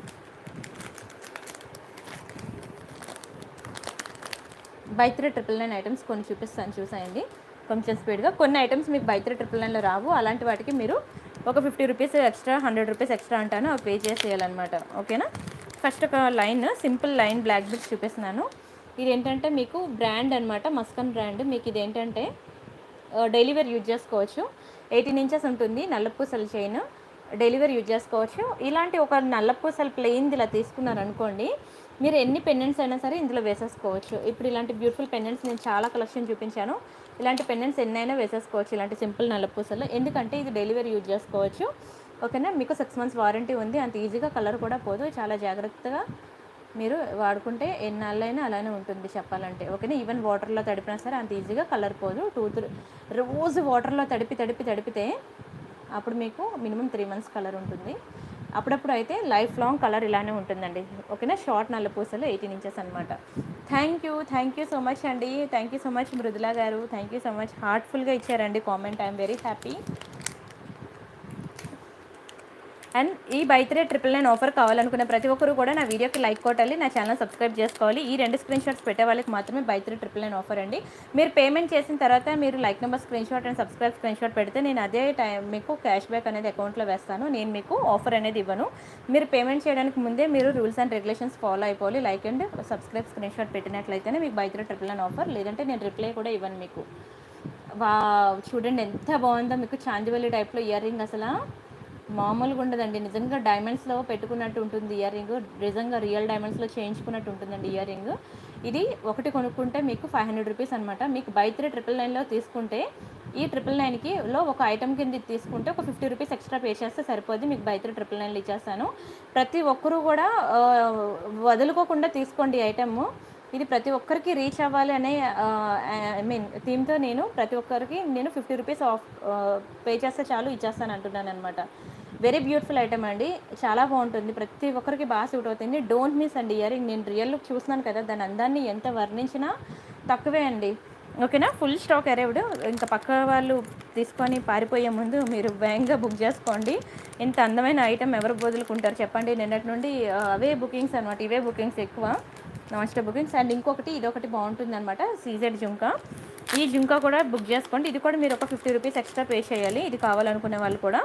buy three triple nine items కొన్ని చూపిస్తాను చూసాయండి కొంచెం స్పీడ్గా కొన్ని ఐటమ్స్ మీకు బై త్రీ ట్రిపుల్ నైన్లో రావు అలాంటి వాటికి మీరు ఒక fifty rupees extra hundred rupees extra అంటాను అవి పే చేసేయాలన్నమాట ఓకేనా ఫస్ట్ ఒక line simple line black bits చూపిస్తున్నాను ఇది ఏంటంటే మీకు బ్రాండ్ అనమాట మస్కన్ బ్రాండ్ మీకు ఇది ఏంటంటే డైలీ వేర్ యూజ్ చేసుకోవచ్చు ఎయిటీన్ ఇంచెస్ ఉంటుంది నల్లపూసల చైన్ డైలీ వేర్ యూజ్ చేసుకోవచ్చు ఇలాంటి ఒక నల్లపూసల ప్లెయిన్ది ఇలా తీసుకున్నారు అనుకోండి మీరు ఎన్ని పెండెంట్స్ అయినా సరే ఇందులో వేసేసుకోవచ్చు ఇప్పుడు ఇలాంటి బ్యూటిఫుల్ పెండెంట్స్ నేను చాలా కలెక్షన్ చూపించాను ఇలాంటి పెండెంట్స్ ఎన్నైనా వేసేసుకోవచ్చు ఇలాంటి సింపుల్ నల్లపూసలు ఎందుకంటే ఇది డైలీ వేర్ యూజ్ చేసుకోవచ్చు ఓకేనా మీకు సిక్స్ మంత్స్ వారంటీ ఉంది అంత ఈజీగా కలర్ కూడా పోదు చాలా జాగ్రత్తగా మీరు వాడుకుంటే ఎన్నాళ్ళైనా అలానే ఉంటుంది చెప్పాలంటే ఓకేనా ఈవెన్ వాటర్లో తడిపినా సరే అంత ఈజీగా కలర్ పోదు టూ త్రీ రోజు వాటర్లో తడిపి తడిపి తడిపితే అప్పుడు మీకు మినిమం త్రీ మంత్స్ కలర్ ఉంటుంది అప్పుడప్పుడు అయితే లైఫ్ లాంగ్ కలర్ ఇలానే ఉంటుందండి ఓకేనా షార్ట్ నల్ల పూసలు ఎయిటీన్ ఇంచెస్ అనమాట thank you thank you so much అండి thank you so much Mrudula గారు థ్యాంక్ యూ సో మచ్ హార్ట్ఫుల్గా ఇచ్చారండి comment I'm very happy and ఈ బైత్రే ట్రిపుల్ నైన్ ఆఫర్ కావాలనుకున్న ప్రతి ఒక్కరు కూడా నా వీడియోకి లైక్ కొట్టాలి నా ఛానల్ సబ్స్క్రైబ్ చేసుకోవాలి ఈ రెండు స్క్రీన్ షాట్స్ పెట్టే వాళ్ళకి మాత్రమే బైత్రే ట్రిపుల్ నైన్ ఆఫర్ అండి మీరు పేమెంట్ చేసిన తర్వాత మీరు like number screenshot and subscribe screenshot పెడితే నేను అదే టైం మీకు క్యాష్ బ్యాక్ అనేది అకౌంట్లో వేస్తాను నేను మీకు ఆఫర్ అనేది ఇవ్వను మీరు పేమెంట్ చేయడానికి ముందే మీరు రూల్స్ అండ్ రెగ్యులేషన్స్ ఫాలో అయిపోవాలి like and subscribe screenshot పెట్టినట్లయితేనే మీకు బైత్రే ట్రిపుల్ నైన్ ఆఫర్ లేదంటే నేను రిప్లై కూడా ఇవ్వను మీకు వా చూడండి ఎంత బాగుందో మీకు చాందివల్లి టైప్లో ఇయర్ రింగ్ అసలు మామూలుగా ఉండదండి నిజంగా డైమండ్స్లో పెట్టుకున్నట్టు ఉంటుంది ఇయర్ రింగ్ నిజంగా రియల్ డైమండ్స్లో చేయించుకున్నట్టు ఉంటుందండి ఇయర్ రింగ్ ఇది ఒకటి కొనుక్కుంటే మీకు ఫైవ్ హండ్రెడ్ రూపీస్ అనమాట మీకు బై త్రీ ట్రిపుల్ నైన్లో తీసుకుంటే ఈ ట్రిపుల్ నైన్కి లో ఒక ఐటమ్ కింద ఇది తీసుకుంటే ఒక ఫిఫ్టీ రూపీస్ ఎక్స్ట్రా పే చేస్తే సరిపోద్ది మీకు బై త్రీ ట్రిపుల్ నైన్లు ఇచ్చేస్తాను ప్రతి ఒక్కరూ కూడా ఆ, వదులుకోకుండా తీసుకోండి ఐటమ్ ఇది ప్రతి ఒక్కరికి రీచ్ అవ్వాలి అనే ఐ మీన్ థీమ్తో నేను ప్రతి ఒక్కరికి నేను ఫిఫ్టీ రూపీస్ ఆఫ్ పే చేస్తే చాలు ఇచ్చేస్తాను అంటున్నాను అనమాట వెరీ బ్యూటిఫుల్ ఐటమ్ అండి చాలా బాగుంటుంది ప్రతి ఒక్కరికి బాగా సూట్ అవుతుంది డోంట్ మిస్ అండి ఇయర్ రింగ్ నేను రియల్ లుక్ చూస్తున్నాను కదా దాని అందాన్ని ఎంత వర్ణించినా తక్కువే అండి ఓకేనా ఫుల్ స్టాక్ అరైవ్డ్ ఇంకా పక్క వాళ్ళు తీసుకొని పారిపోయే ముందు మీరు వేగంగా బుక్ చేసుకోండి ఇంత అందమైన ఐటమ్ ఎవరు వదులుకుంటారు చెప్పండి నిన్నటి నుండి ఆ, అవే బుకింగ్స్ అనమాట ఇవే బుకింగ్స్ ఎక్కువ నాన్ స్టాప్ బుకింగ్స్ అండ్ ఇంకొకటి ఇదొకటి బాగుంటుంది అనమాట సీజెడ్ జుంకా ఈ జుంకా కూడా బుక్ చేసుకోండి ఇది కూడా మీరు ఒక ఫిఫ్టీ రూపీస్ ఎక్స్ట్రా పే చేయాలి ఇది కావాలనుకునే వాళ్ళు కూడా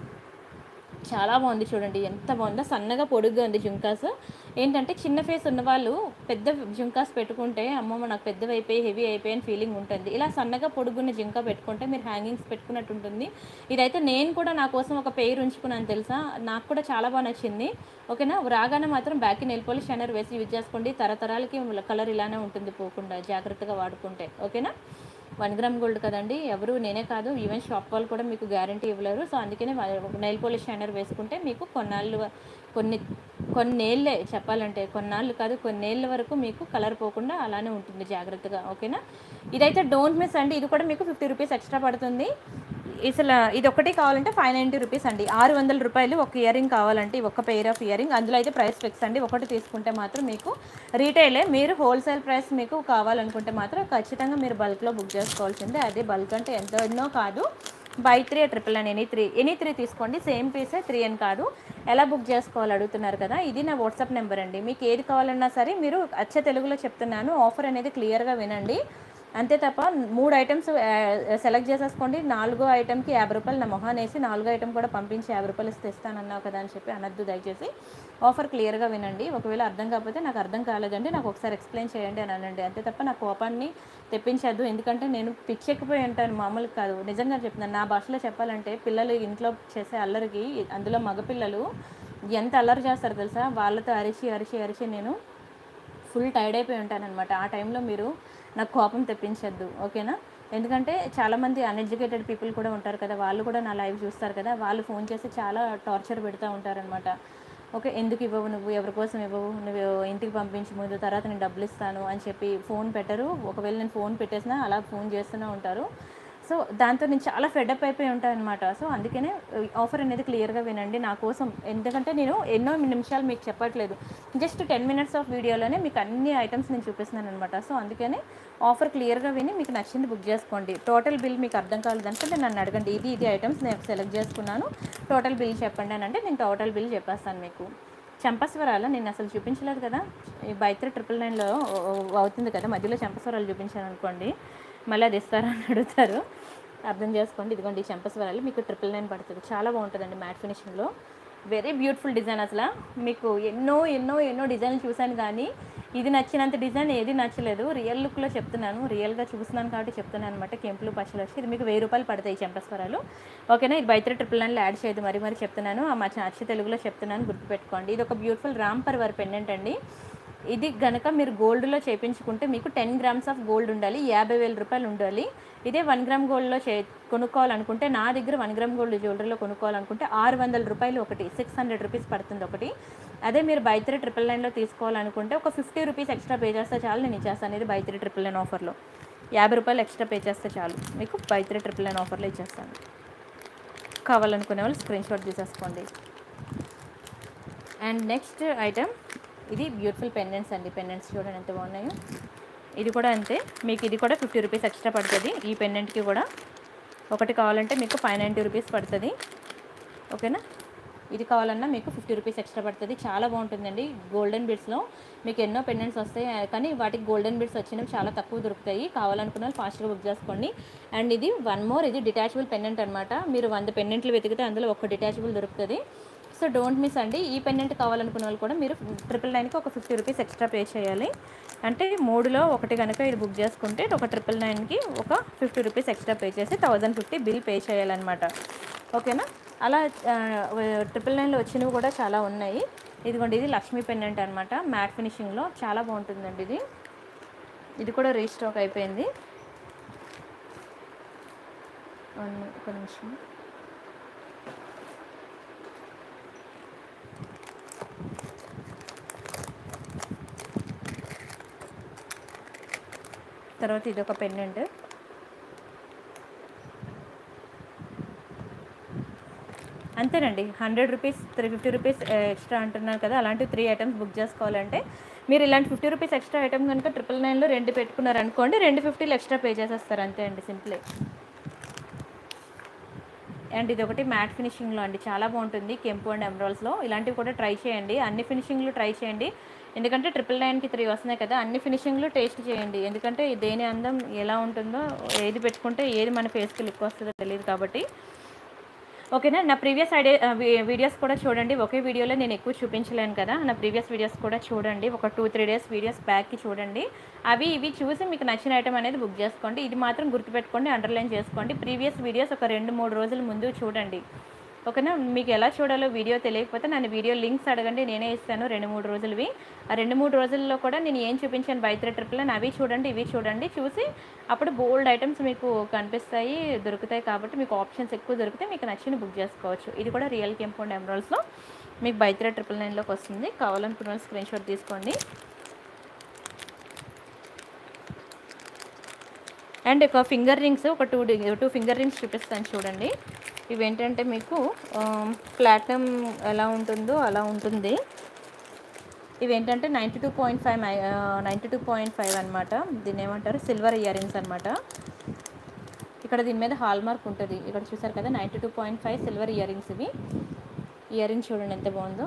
చాలా బాగుంది చూడండి ఎంత బాగుందో సన్నగా పొడుగ్గా ఉంది జుంకాస్ ఏంటంటే చిన్న ఫేస్ ఉన్న వాళ్ళు పెద్ద జుంకాస్ పెట్టుకుంటే అమ్మమ్మ నాకు పెద్దవి అయిపోయి హెవీ అయిపోయి అని ఫీలింగ్ ఉంటుంది ఇలా సన్నగా పొడుగున్న జుంకా పెట్టుకుంటే మీరు హ్యాంగింగ్స్ పెట్టుకున్నట్టు ఉంటుంది ఇదైతే నేను కూడా నా కోసం ఒక పేరు ఉంచుకున్నాను తెలుసా నాకు కూడా చాలా బాగా నచ్చింది ఓకేనా రాగానే మాత్రం బ్యాక్ నెల్ పాలిష్ షైనర్ వేసి యూజ్ చేసుకోండి తరతరాలకి కలర్ ఇలానే ఉంటుంది పోకుండా జాగ్రత్తగా వాడుకుంటే ఓకేనా వన్ గ్రామ్ గోల్డ్ కదండి ఎవరు నేనే కాదు ఈవెన్ షాప్ వాళ్ళు కూడా మీకు గ్యారంటీ ఇవ్వలేరు సో అందుకనే నెయిల్ పాలిష్ షైనర్ వేసుకుంటే మీకు కొన్నాళ్ళు వ- కొన్ని కొన్నేళ్ళే చెప్పాలంటే కొన్నాళ్ళు కాదు కొన్నేళ్ళ వరకు మీకు కలర్ పోకుండా అలానే ఉంటుంది జాగ్రత్తగా ఓకేనా ఇదైతే డోంట్ మిస్ అండి ఇది కూడా మీకు ఫిఫ్టీ రూపీస్ ఎక్స్ట్రా పడుతుంది అసలు ఇది ఒకటి కావాలంటే ఫైవ్ నైంటీ రూపీస్ అండి ఆరు వందల రూపాయలు ఒక ఇయర్ రింగ్ కావాలంటే ఈ ఒక్క పెయిర్ ఆఫ్ ఇయర్ రింగ్ అందులో అయితే ప్రైస్ ఫిక్స్ అండి ఒకటి తీసుకుంటే మాత్రం మీకు రీటైలే మీరు హోల్సేల్ ప్రైస్ మీకు కావాలనుకుంటే మాత్రం ఖచ్చితంగా మీరు బల్క్లో బుక్ చేసుకోవాల్సిందే అదే బల్క్ అంటే ఎంత ఎన్నో కాదు buy three triple and any three any three తీసుకోండి సేమ్ పీసే త్రీ అని కాదు ఎలా బుక్ చేసుకోవాలి అడుగుతున్నారు కదా ఇది నా వాట్సాప్ నెంబర్ అండి మీకు ఏది కావాలన్నా సరే మీరు అచ్చ తెలుగులో చెప్తున్నాను ఆఫర్ అనేది క్లియర్గా వినండి అంతే తప్ప మూడు ఐటమ్స్ సెలెక్ట్ చేసేసుకోండి నాలుగో ఐటమ్కి యాభై రూపాయలు నా మొహాన్ వేసి నాలుగో ఐటమ్ కూడా పంపించి యాభై రూపాయలు ఇస్తే ఇస్తానన్నావు కదా అని చెప్పి అనద్దు దయచేసి ఆఫర్ క్లియర్గా వినండి ఒకవేళ అర్థం కాకపోతే నాకు అర్థం కాలేదండి నాకు ఒకసారి ఎక్స్ప్లెయిన్ చేయండి అని అనండి అంతే తప్ప నా కోపాన్ని తెప్పించద్దు ఎందుకంటే నేను పిచ్చెక్కిపోయి ఉంటాను మామూలు కాదు నిజంగా చెప్తున్నాను నా భాషలో చెప్పాలంటే పిల్లలు ఇంట్లో చేసే అల్లరికి అందులో మగపిల్లలు ఎంత అల్లరి చేస్తారు తెలుసా వాళ్ళతో అరిచి అరిచి అరిచి నేను ఫుల్ టైర్డ్ అయిపోయి ఉంటాను అనమాట ఆ టైంలో మీరు నాకు కోపం తెప్పించద్దు ఓకేనా ఎందుకంటే చాలామంది అన్ఎడ్యుకేటెడ్ పీపుల్ కూడా ఉంటారు కదా వాళ్ళు కూడా నా లైవ్ చూస్తారు కదా వాళ్ళు ఫోన్ చేసి చాలా టార్చర్ పెడతా ఉంటారనమాట ఓకే ఎందుకు ఇవ్వవు నువ్వు ఎవరి కోసం ఇవ్వవు నువ్వు ఇంటికి పంపించి ముందు తర్వాత నేను డబ్బులు ఇస్తాను అని చెప్పి ఫోన్ పెట్టరు ఒకవేళ నేను ఫోన్ పెట్టేసినా అలా ఫోన్ చేస్తూనే ఉంటారు సో దాంతో నేను చాలా ఫెడప్ అయిపోయి ఉంటాను అనమాట సో అందుకనే ఆఫర్ అనేది క్లియర్గా వినండి నా కోసం ఎందుకంటే నేను ఎన్నో నిమిషాలు మీకు చెప్పట్లేదు జస్ట్ టెన్ మినిట్స్ ఆఫ్ వీడియోలోనే మీకు అన్ని ఐటమ్స్ నేను చూపిస్తున్నాను అనమాట సో అందుకనే ఆఫర్ క్లియర్గా విని మీకు నచ్చింది బుక్ చేసుకోండి టోటల్ బిల్ మీకు అర్థం కాలేదంటే నేను నన్ను అడగండి ఇది ఇది ఐటమ్స్ నేను సెలెక్ట్ చేసుకున్నాను టోటల్ బిల్ చెప్పండి అని అంటే నేను టోటల్ బిల్ చెప్పేస్తాను మీకు చంపస్వరాలు నేను అసలు చూపించలేదు కదా ఈ బైత్రి ట్రిపుల్ నైన్లో అవుతుంది కదా మధ్యలో చంపస్వరాలు చూపించాను అనుకోండి మళ్ళీ అది ఇస్తారా అని అడుగుతారు అర్థం చేసుకోండి ఇదిగోండి ఈ చంపస్వరాలు మీకు ట్రిపుల్ నైన్ పడుతుంది చాలా బాగుంటుందండి మ్యాట్ ఫినిషింగ్లో వెరీ బ్యూటిఫుల్ డిజైన్ అసలు మీకు ఎన్నో ఎన్నో ఎన్నో డిజైన్లు చూశాను కానీ ఇది నచ్చినంత డిజైన్ ఏది నచ్చలేదు రియల్ లుక్లో చెప్తున్నాను రియల్గా చూస్తున్నాను కాబట్టి చెప్తున్నాను అనమాట కెంపులు పచ్చలు వచ్చి ఇది మీకు వెయ్యి రూపాయలు పడతాయి ఈ చెంపస్వరాలు ఓకేనా ఇది బైత్రి ట్రిపుల్ నైన్లో యాడ్ చేయదు మరి మరి చెప్తున్నాను ఆ మా అచ్చ తెలుగులో చెప్తున్నాను గుర్తుపెట్టుకోండి ఇది ఒక బ్యూటిఫుల్ రామ్ పర్వర్ పెండెంట్ అండి ఇది గనక మీరు గోల్డ్లో చేయించుకుంటే మీకు టెన్ గ్రామ్స్ ఆఫ్ గోల్డ్ ఉండాలి యాభై వేల రూపాయలు ఉండాలి ఇదే వన్ గ్రామ్ గోల్డ్లో చే కొనుక్కోవాలనుకుంటే నా దగ్గర వన్ గ్రామ్ గోల్డ్ జ్యువెలరీలో కొనుక్కోవాలనుకుంటే ఆరు వందల రూపాయలు ఒకటి సిక్స్ హండ్రెడ్ రూపీస్ పడుతుంది ఒకటి అదే మీరు బై త్రీ ట్రిపుల్ నైన్లో తీసుకోవాలనుకుంటే ఒక ఫిఫ్టీ రూపీస్ ఎక్స్ట్రా పే చేస్తే చాలు నేను ఇచ్చేస్తాను ఇది బై త్రీ ట్రిపుల్ నైన్ ఆఫర్లో యాభై రూపాయలు ఎక్స్ట్రా పే చేస్తే చాలు మీకు బై త్రీ ట్రిపుల్ నైన్ ఆఫర్లో ఇచ్చేస్తాను కావాలనుకునే వాళ్ళు స్క్రీన్ షాట్ తీసేసుకోండి అండ్ నెక్స్ట్ ఐటమ్ ఇది బ్యూటిఫుల్ పెండెంట్స్ అండి పెండెంట్స్ చూడండి ఎంత బాగున్నాయో ఇది కూడా అంతే మీకు ఇది కూడా ఫిఫ్టీ రూపీస్ ఎక్స్ట్రా పడుతుంది ఈ పెండెంట్కి కూడా ఒకటి కావాలంటే మీకు ఫైవ్ నైంటీ రూపీస్ పడుతుంది ఓకేనా ఇది కావాలన్నా మీకు ఫిఫ్టీ రూపీస్ ఎక్స్ట్రా పడుతుంది చాలా బాగుంటుందండి గోల్డెన్ బిడ్స్లో మీకు ఎన్నో పెండెంట్స్ వస్తాయి కానీ వాటికి గోల్డెన్ బిడ్స్ వచ్చినవి చాలా తక్కువ దొరుకుతాయి కావాలనుకున్న వాళ్ళు ఫాస్ట్గా బుక్ చేసుకోండి అండ్ ఇది వన్ మోర్ ఇది డిటాచబుల్ పెండెంట్ అనమాట మీరు వంద పెండెంట్లు వెతికితే అందులో ఒక డిటాచబుల్ దొరుకుతుంది సో డోంట్ మిస్ అండి ఈ పెండెంట్ కావాలనుకున్న వాళ్ళు కూడా మీరు ట్రిపుల్ నైన్కి ఒక ఫిఫ్టీ రూపీస్ ఎక్స్ట్రా పే చేయాలి అంటే మూడులో ఒకటి కనుక ఇది బుక్ చేసుకుంటే ఒక ట్రిపుల్ నైన్కి ఒక ఫిఫ్టీ రూపీస్ ఎక్స్ట్రా పే చేసి థౌజండ్ ఫిఫ్టీ బిల్ పే చేయాలన్నమాట ఓకేనా అలా ట్రిపుల్ నైన్లో వచ్చినవి కూడా చాలా ఉన్నాయి ఇదిగోండి ఇది లక్ష్మీ పెండెంట్ అనమాట మ్యాట్ ఫినిషింగ్లో చాలా బాగుంటుందండి ఇది ఇది కూడా రీస్టాక్ అయిపోయింది వన్ ఒక నిమిషం తర్వాత ఇది ఒక పెండెంట్ అంతేనండి hundred rupees three fifty rupees extra అంటున్నారు కదా అలాంటి త్రీ ఐటమ్స్ బుక్ చేసుకోవాలంటే మీరు ఇలాంటి ఫిఫ్టీ రూపీస్ ఎక్స్ట్రా ఐటమ్ కనుక ట్రిపుల్ నైన్లో రెండు పెట్టుకున్నారు అనుకోండి రెండు ఫిఫ్టీలు ఎక్స్ట్రా పే చేసేస్తారు అంతే అండి సింపులే అండ్ ఇది ఒకటి మ్యాట్ ఫినిషింగ్లో అండి చాలా బాగుంటుంది కెంపు అండ్ ఎమరాల్స్లో ఇలాంటివి కూడా ట్రై చేయండి అన్ని ఫినిషింగ్లు ట్రై చేయండి ఎందుకంటే ట్రిపుల్ నైన్కి త్రీ వస్తున్నాయి కదా అన్ని ఫినిషింగ్లు టేస్ట్ చేయండి ఎందుకంటే దేని అందం ఎలా ఉంటుందో ఏది పెట్టుకుంటే ఏది మన ఫేస్కి లుక్ వస్తుందో తెలియదు కాబట్టి ఓకేనా నా ప్రీవియస్ ఐడియా వీడియోస్ కూడా చూడండి ఒకే వీడియోలో నేను ఎక్కువ చూపించలేను కదా నా ప్రీవియస్ వీడియోస్ కూడా చూడండి ఒక టూ త్రీ డేస్ వీడియోస్ బ్యాక్కి చూడండి అవి ఇవి చూసి మీకు నచ్చిన ఐటమ్ అనేది బుక్ చేసుకోండి ఇది మాత్రం గుర్తుపెట్టుకోండి అండర్లైన్ చేసుకోండి ప్రీవియస్ వీడియోస్ ఒక రెండు మూడు రోజుల ముందు చూడండి ఓకేనా మీకు ఎలా చూడాలో వీడియో తెలియకపోతే నన్ను వీడియో లింక్స్ అడగండి నేనే ఇస్తాను రెండు మూడు రోజులవి ఆ రెండు మూడు రోజుల్లో కూడా నేను ఏం చూపించాను బైత్ర ట్రిప్లో అవి చూడండి ఇవి చూడండి చూసి అప్పుడు బోల్డ్ ఐటమ్స్ మీకు కనిపిస్తాయి దొరుకుతాయి కాబట్టి మీకు ఆప్షన్స్ ఎక్కువ దొరికితే మీకు నచ్చిన బుక్ చేసుకోవచ్చు ఇది కూడా రియల్ కెంపౌండ్ ఎమరాల్స్లో మీకు బైత్ర ట్రిపుల్ నైన్లోకి వస్తుంది కావాలనుకున్న వాళ్ళు స్క్రీన్ షాట్ తీసుకోండి అండ్ ఒక ఫింగర్ రింగ్స్ ఒక టూ టూ ఫింగర్ రింగ్స్ చూపిస్తాను చూడండి ఇవి ఏంటంటే మీకు ప్లాటినం ఎలా ఉంటుందో అలా ఉంటుంది ఇవి ఏంటంటే ninety two point five ninety two point five అనమాట దీన్ని ఏమంటారు సిల్వర్ ఇయర్ రింగ్స్ అనమాట ఇక్కడ దీని మీద హాల్ మార్క్ ఉంటుంది ఇక్కడ చూసారు కదా ninety two point five silver earrings ఇవి ఇయర్ రింగ్స్ చూడండి ఎంత బాగుందో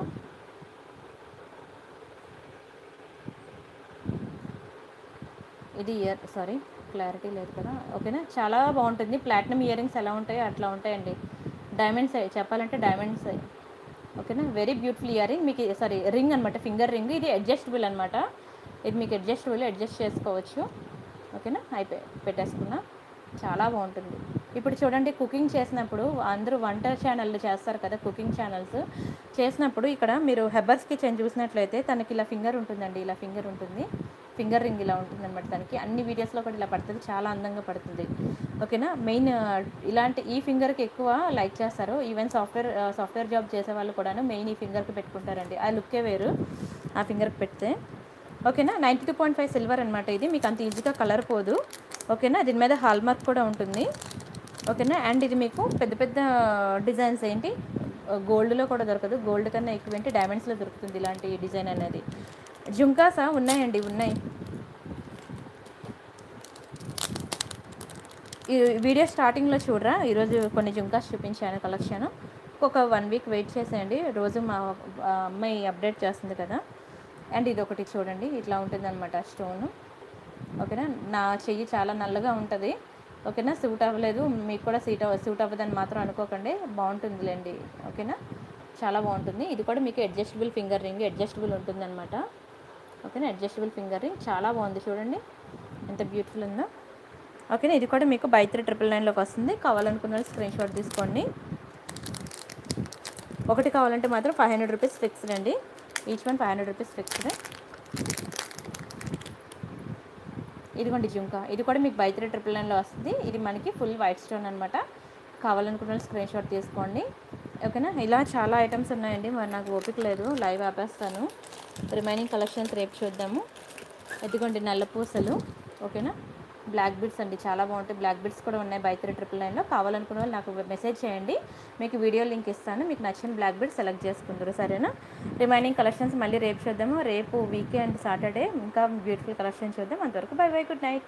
ఇది ఇయర్ సారీ క్లారిటీ లేదు కదా ఓకేనా చాలా బాగుంటుంది ప్లాటినం ఇయర్ రింగ్స్ ఎలా ఉంటాయో అట్లా ఉంటాయండి డైమండ్స్ చెప్పాలంటే డైమండ్స్ ఓకేనా వెరీ బ్యూటిఫుల్ ఇయర్ రింగ్ మీకు సారీ రింగ్ అనమాట ఫింగర్ రింగ్ ఇది అడ్జస్టబుల్ అనమాట ఇది మీకు అడ్జస్టబుల్ అడ్జస్ట్ చేసుకోవచ్చు ఓకేనా అయిపోయి పెట్టేసుకున్నా చాలా బాగుంటుంది ఇప్పుడు చూడండి కుకింగ్ చేసినప్పుడు అందరూ వంట ఛానళ్ళు చేస్తారు కదా కుకింగ్ ఛానల్స్ చేసినప్పుడు ఇక్కడ మీరు హెబర్స్ కిచెన్ చూసినట్లయితే తనకి ఇలా ఫింగర్ ఉంటుందండి ఇలా ఫింగర్ ఉంటుంది ఫింగర్ రింగ్ ఇలా ఉంటుంది అనమాట దానికి అన్ని వీడియోస్లో కూడా ఇలా పడుతుంది చాలా అందంగా పడుతుంది ఓకేనా మెయిన్ ఇలాంటి ఈ ఫింగర్కి ఎక్కువ లైక్ చేస్తారు ఈవెన్ సాఫ్ట్వేర్ సాఫ్ట్వేర్ జాబ్ చేసే వాళ్ళు కూడాను మెయిన్ ఈ ఫింగర్కి పెట్టుకుంటారండి ఆ లుక్కే వేరు ఆ ఫింగర్కి పెడితే ఓకేనా ninety two point five silver అనమాట ఇది మీకు అంత ఈజీగా కలర్ పోదు ఓకేనా దీని మీద హాల్ మార్క్ కూడా ఉంటుంది ఓకేనా అండ్ ఇది మీకు పెద్ద పెద్ద డిజైన్స్ ఏంటి గోల్డ్లో కూడా దొరకదు గోల్డ్ కన్నా ఎక్కువ ఏంటి డైమండ్స్లో దొరుకుతుంది ఇలాంటి డిజైన్ అనేది జుంకాసా ఉన్నాయండి ఉన్నాయి ఈ వీడియో స్టార్టింగ్లో చూడరా ఈరోజు కొన్ని జుంకాస్ చూపించాను కలెక్షన్ ఒక వన్ వీక్ వెయిట్ చేసేయండి రోజు మా ఆ అమ్మాయి అప్డేట్ చేస్తుంది కదా అండ్ ఇది ఒకటి చూడండి ఇట్లా ఉంటుంది అనమాట స్టోన్ ఓకేనా నా చెయ్యి చాలా నల్లగా ఉంటుంది ఓకేనా సూట్ అవ్వలేదు మీకు కూడా సీట్ అవ్వ సూట్ అవ్వదని మాత్రం అనుకోకండి బాగుంటుందిలేండి ఓకేనా చాలా బాగుంటుంది ఇది కూడా మీకు అడ్జస్టబుల్ ఫింగర్ రింగ్ అడ్జస్టబుల్ ఉంటుందన్నమాట ఓకేనా అడ్జస్టబుల్ ఫింగర్ రింగ్ చాలా బాగుంది చూడండి ఎంత బ్యూటిఫుల్ ఉందో ఓకేనా ఇది కూడా మీకు బై త్రీ ట్రిపుల్ నైన్లోకి వస్తుంది కావాలనుకున్న వాళ్ళు స్క్రీన్ షాట్ తీసుకోండి ఒకటి కావాలంటే మాత్రం ఫైవ్ హండ్రెడ్ రూపీస్ ఫిక్స్డ్ అండి each one five hundred rupees fixed ఇదిగోండి జుంకా ఇది కూడా మీకు బై త్రీ ట్రిపుల్ నైన్లో వస్తుంది ఇది మనకి ఫుల్ వైట్ స్టోన్ అనమాట కావాలనుకున్న స్క్రీన్ షాట్ తీసుకోండి ఓకేనా ఇలా చాలా ఐటమ్స్ ఉన్నాయండి మరి నాకు ఓపిక లేదు లైవ్ ఆపేస్తాను రిమైనింగ్ కలెక్షన్స్ రేపు చూద్దాము ఇదిగోండి నల్ల పూసలు ఓకేనా బ్లాక్ బిడ్స్ అండి చాలా బాగుంటాయి బ్లాక్ బిడ్స్ కూడా ఉన్నాయి బై త్రీ ట్రిపుల్ నైన్లో కావాలనుకున్న వాళ్ళు నాకు మెసేజ్ చేయండి మీకు వీడియో లింక్ ఇస్తాను మీకు నచ్చిన బ్లాక్ బిడ్ సెలెక్ట్ చేసుకుందరు సరేనా రిమైనింగ్ కలెక్షన్స్ మళ్ళీ రేపు చూద్దాము రేపు వీకెండ్ సాటర్డే ఇంకా బ్యూటిఫుల్ కలెక్షన్ చూద్దాం అంతవరకు బై బై గుడ్ నైట్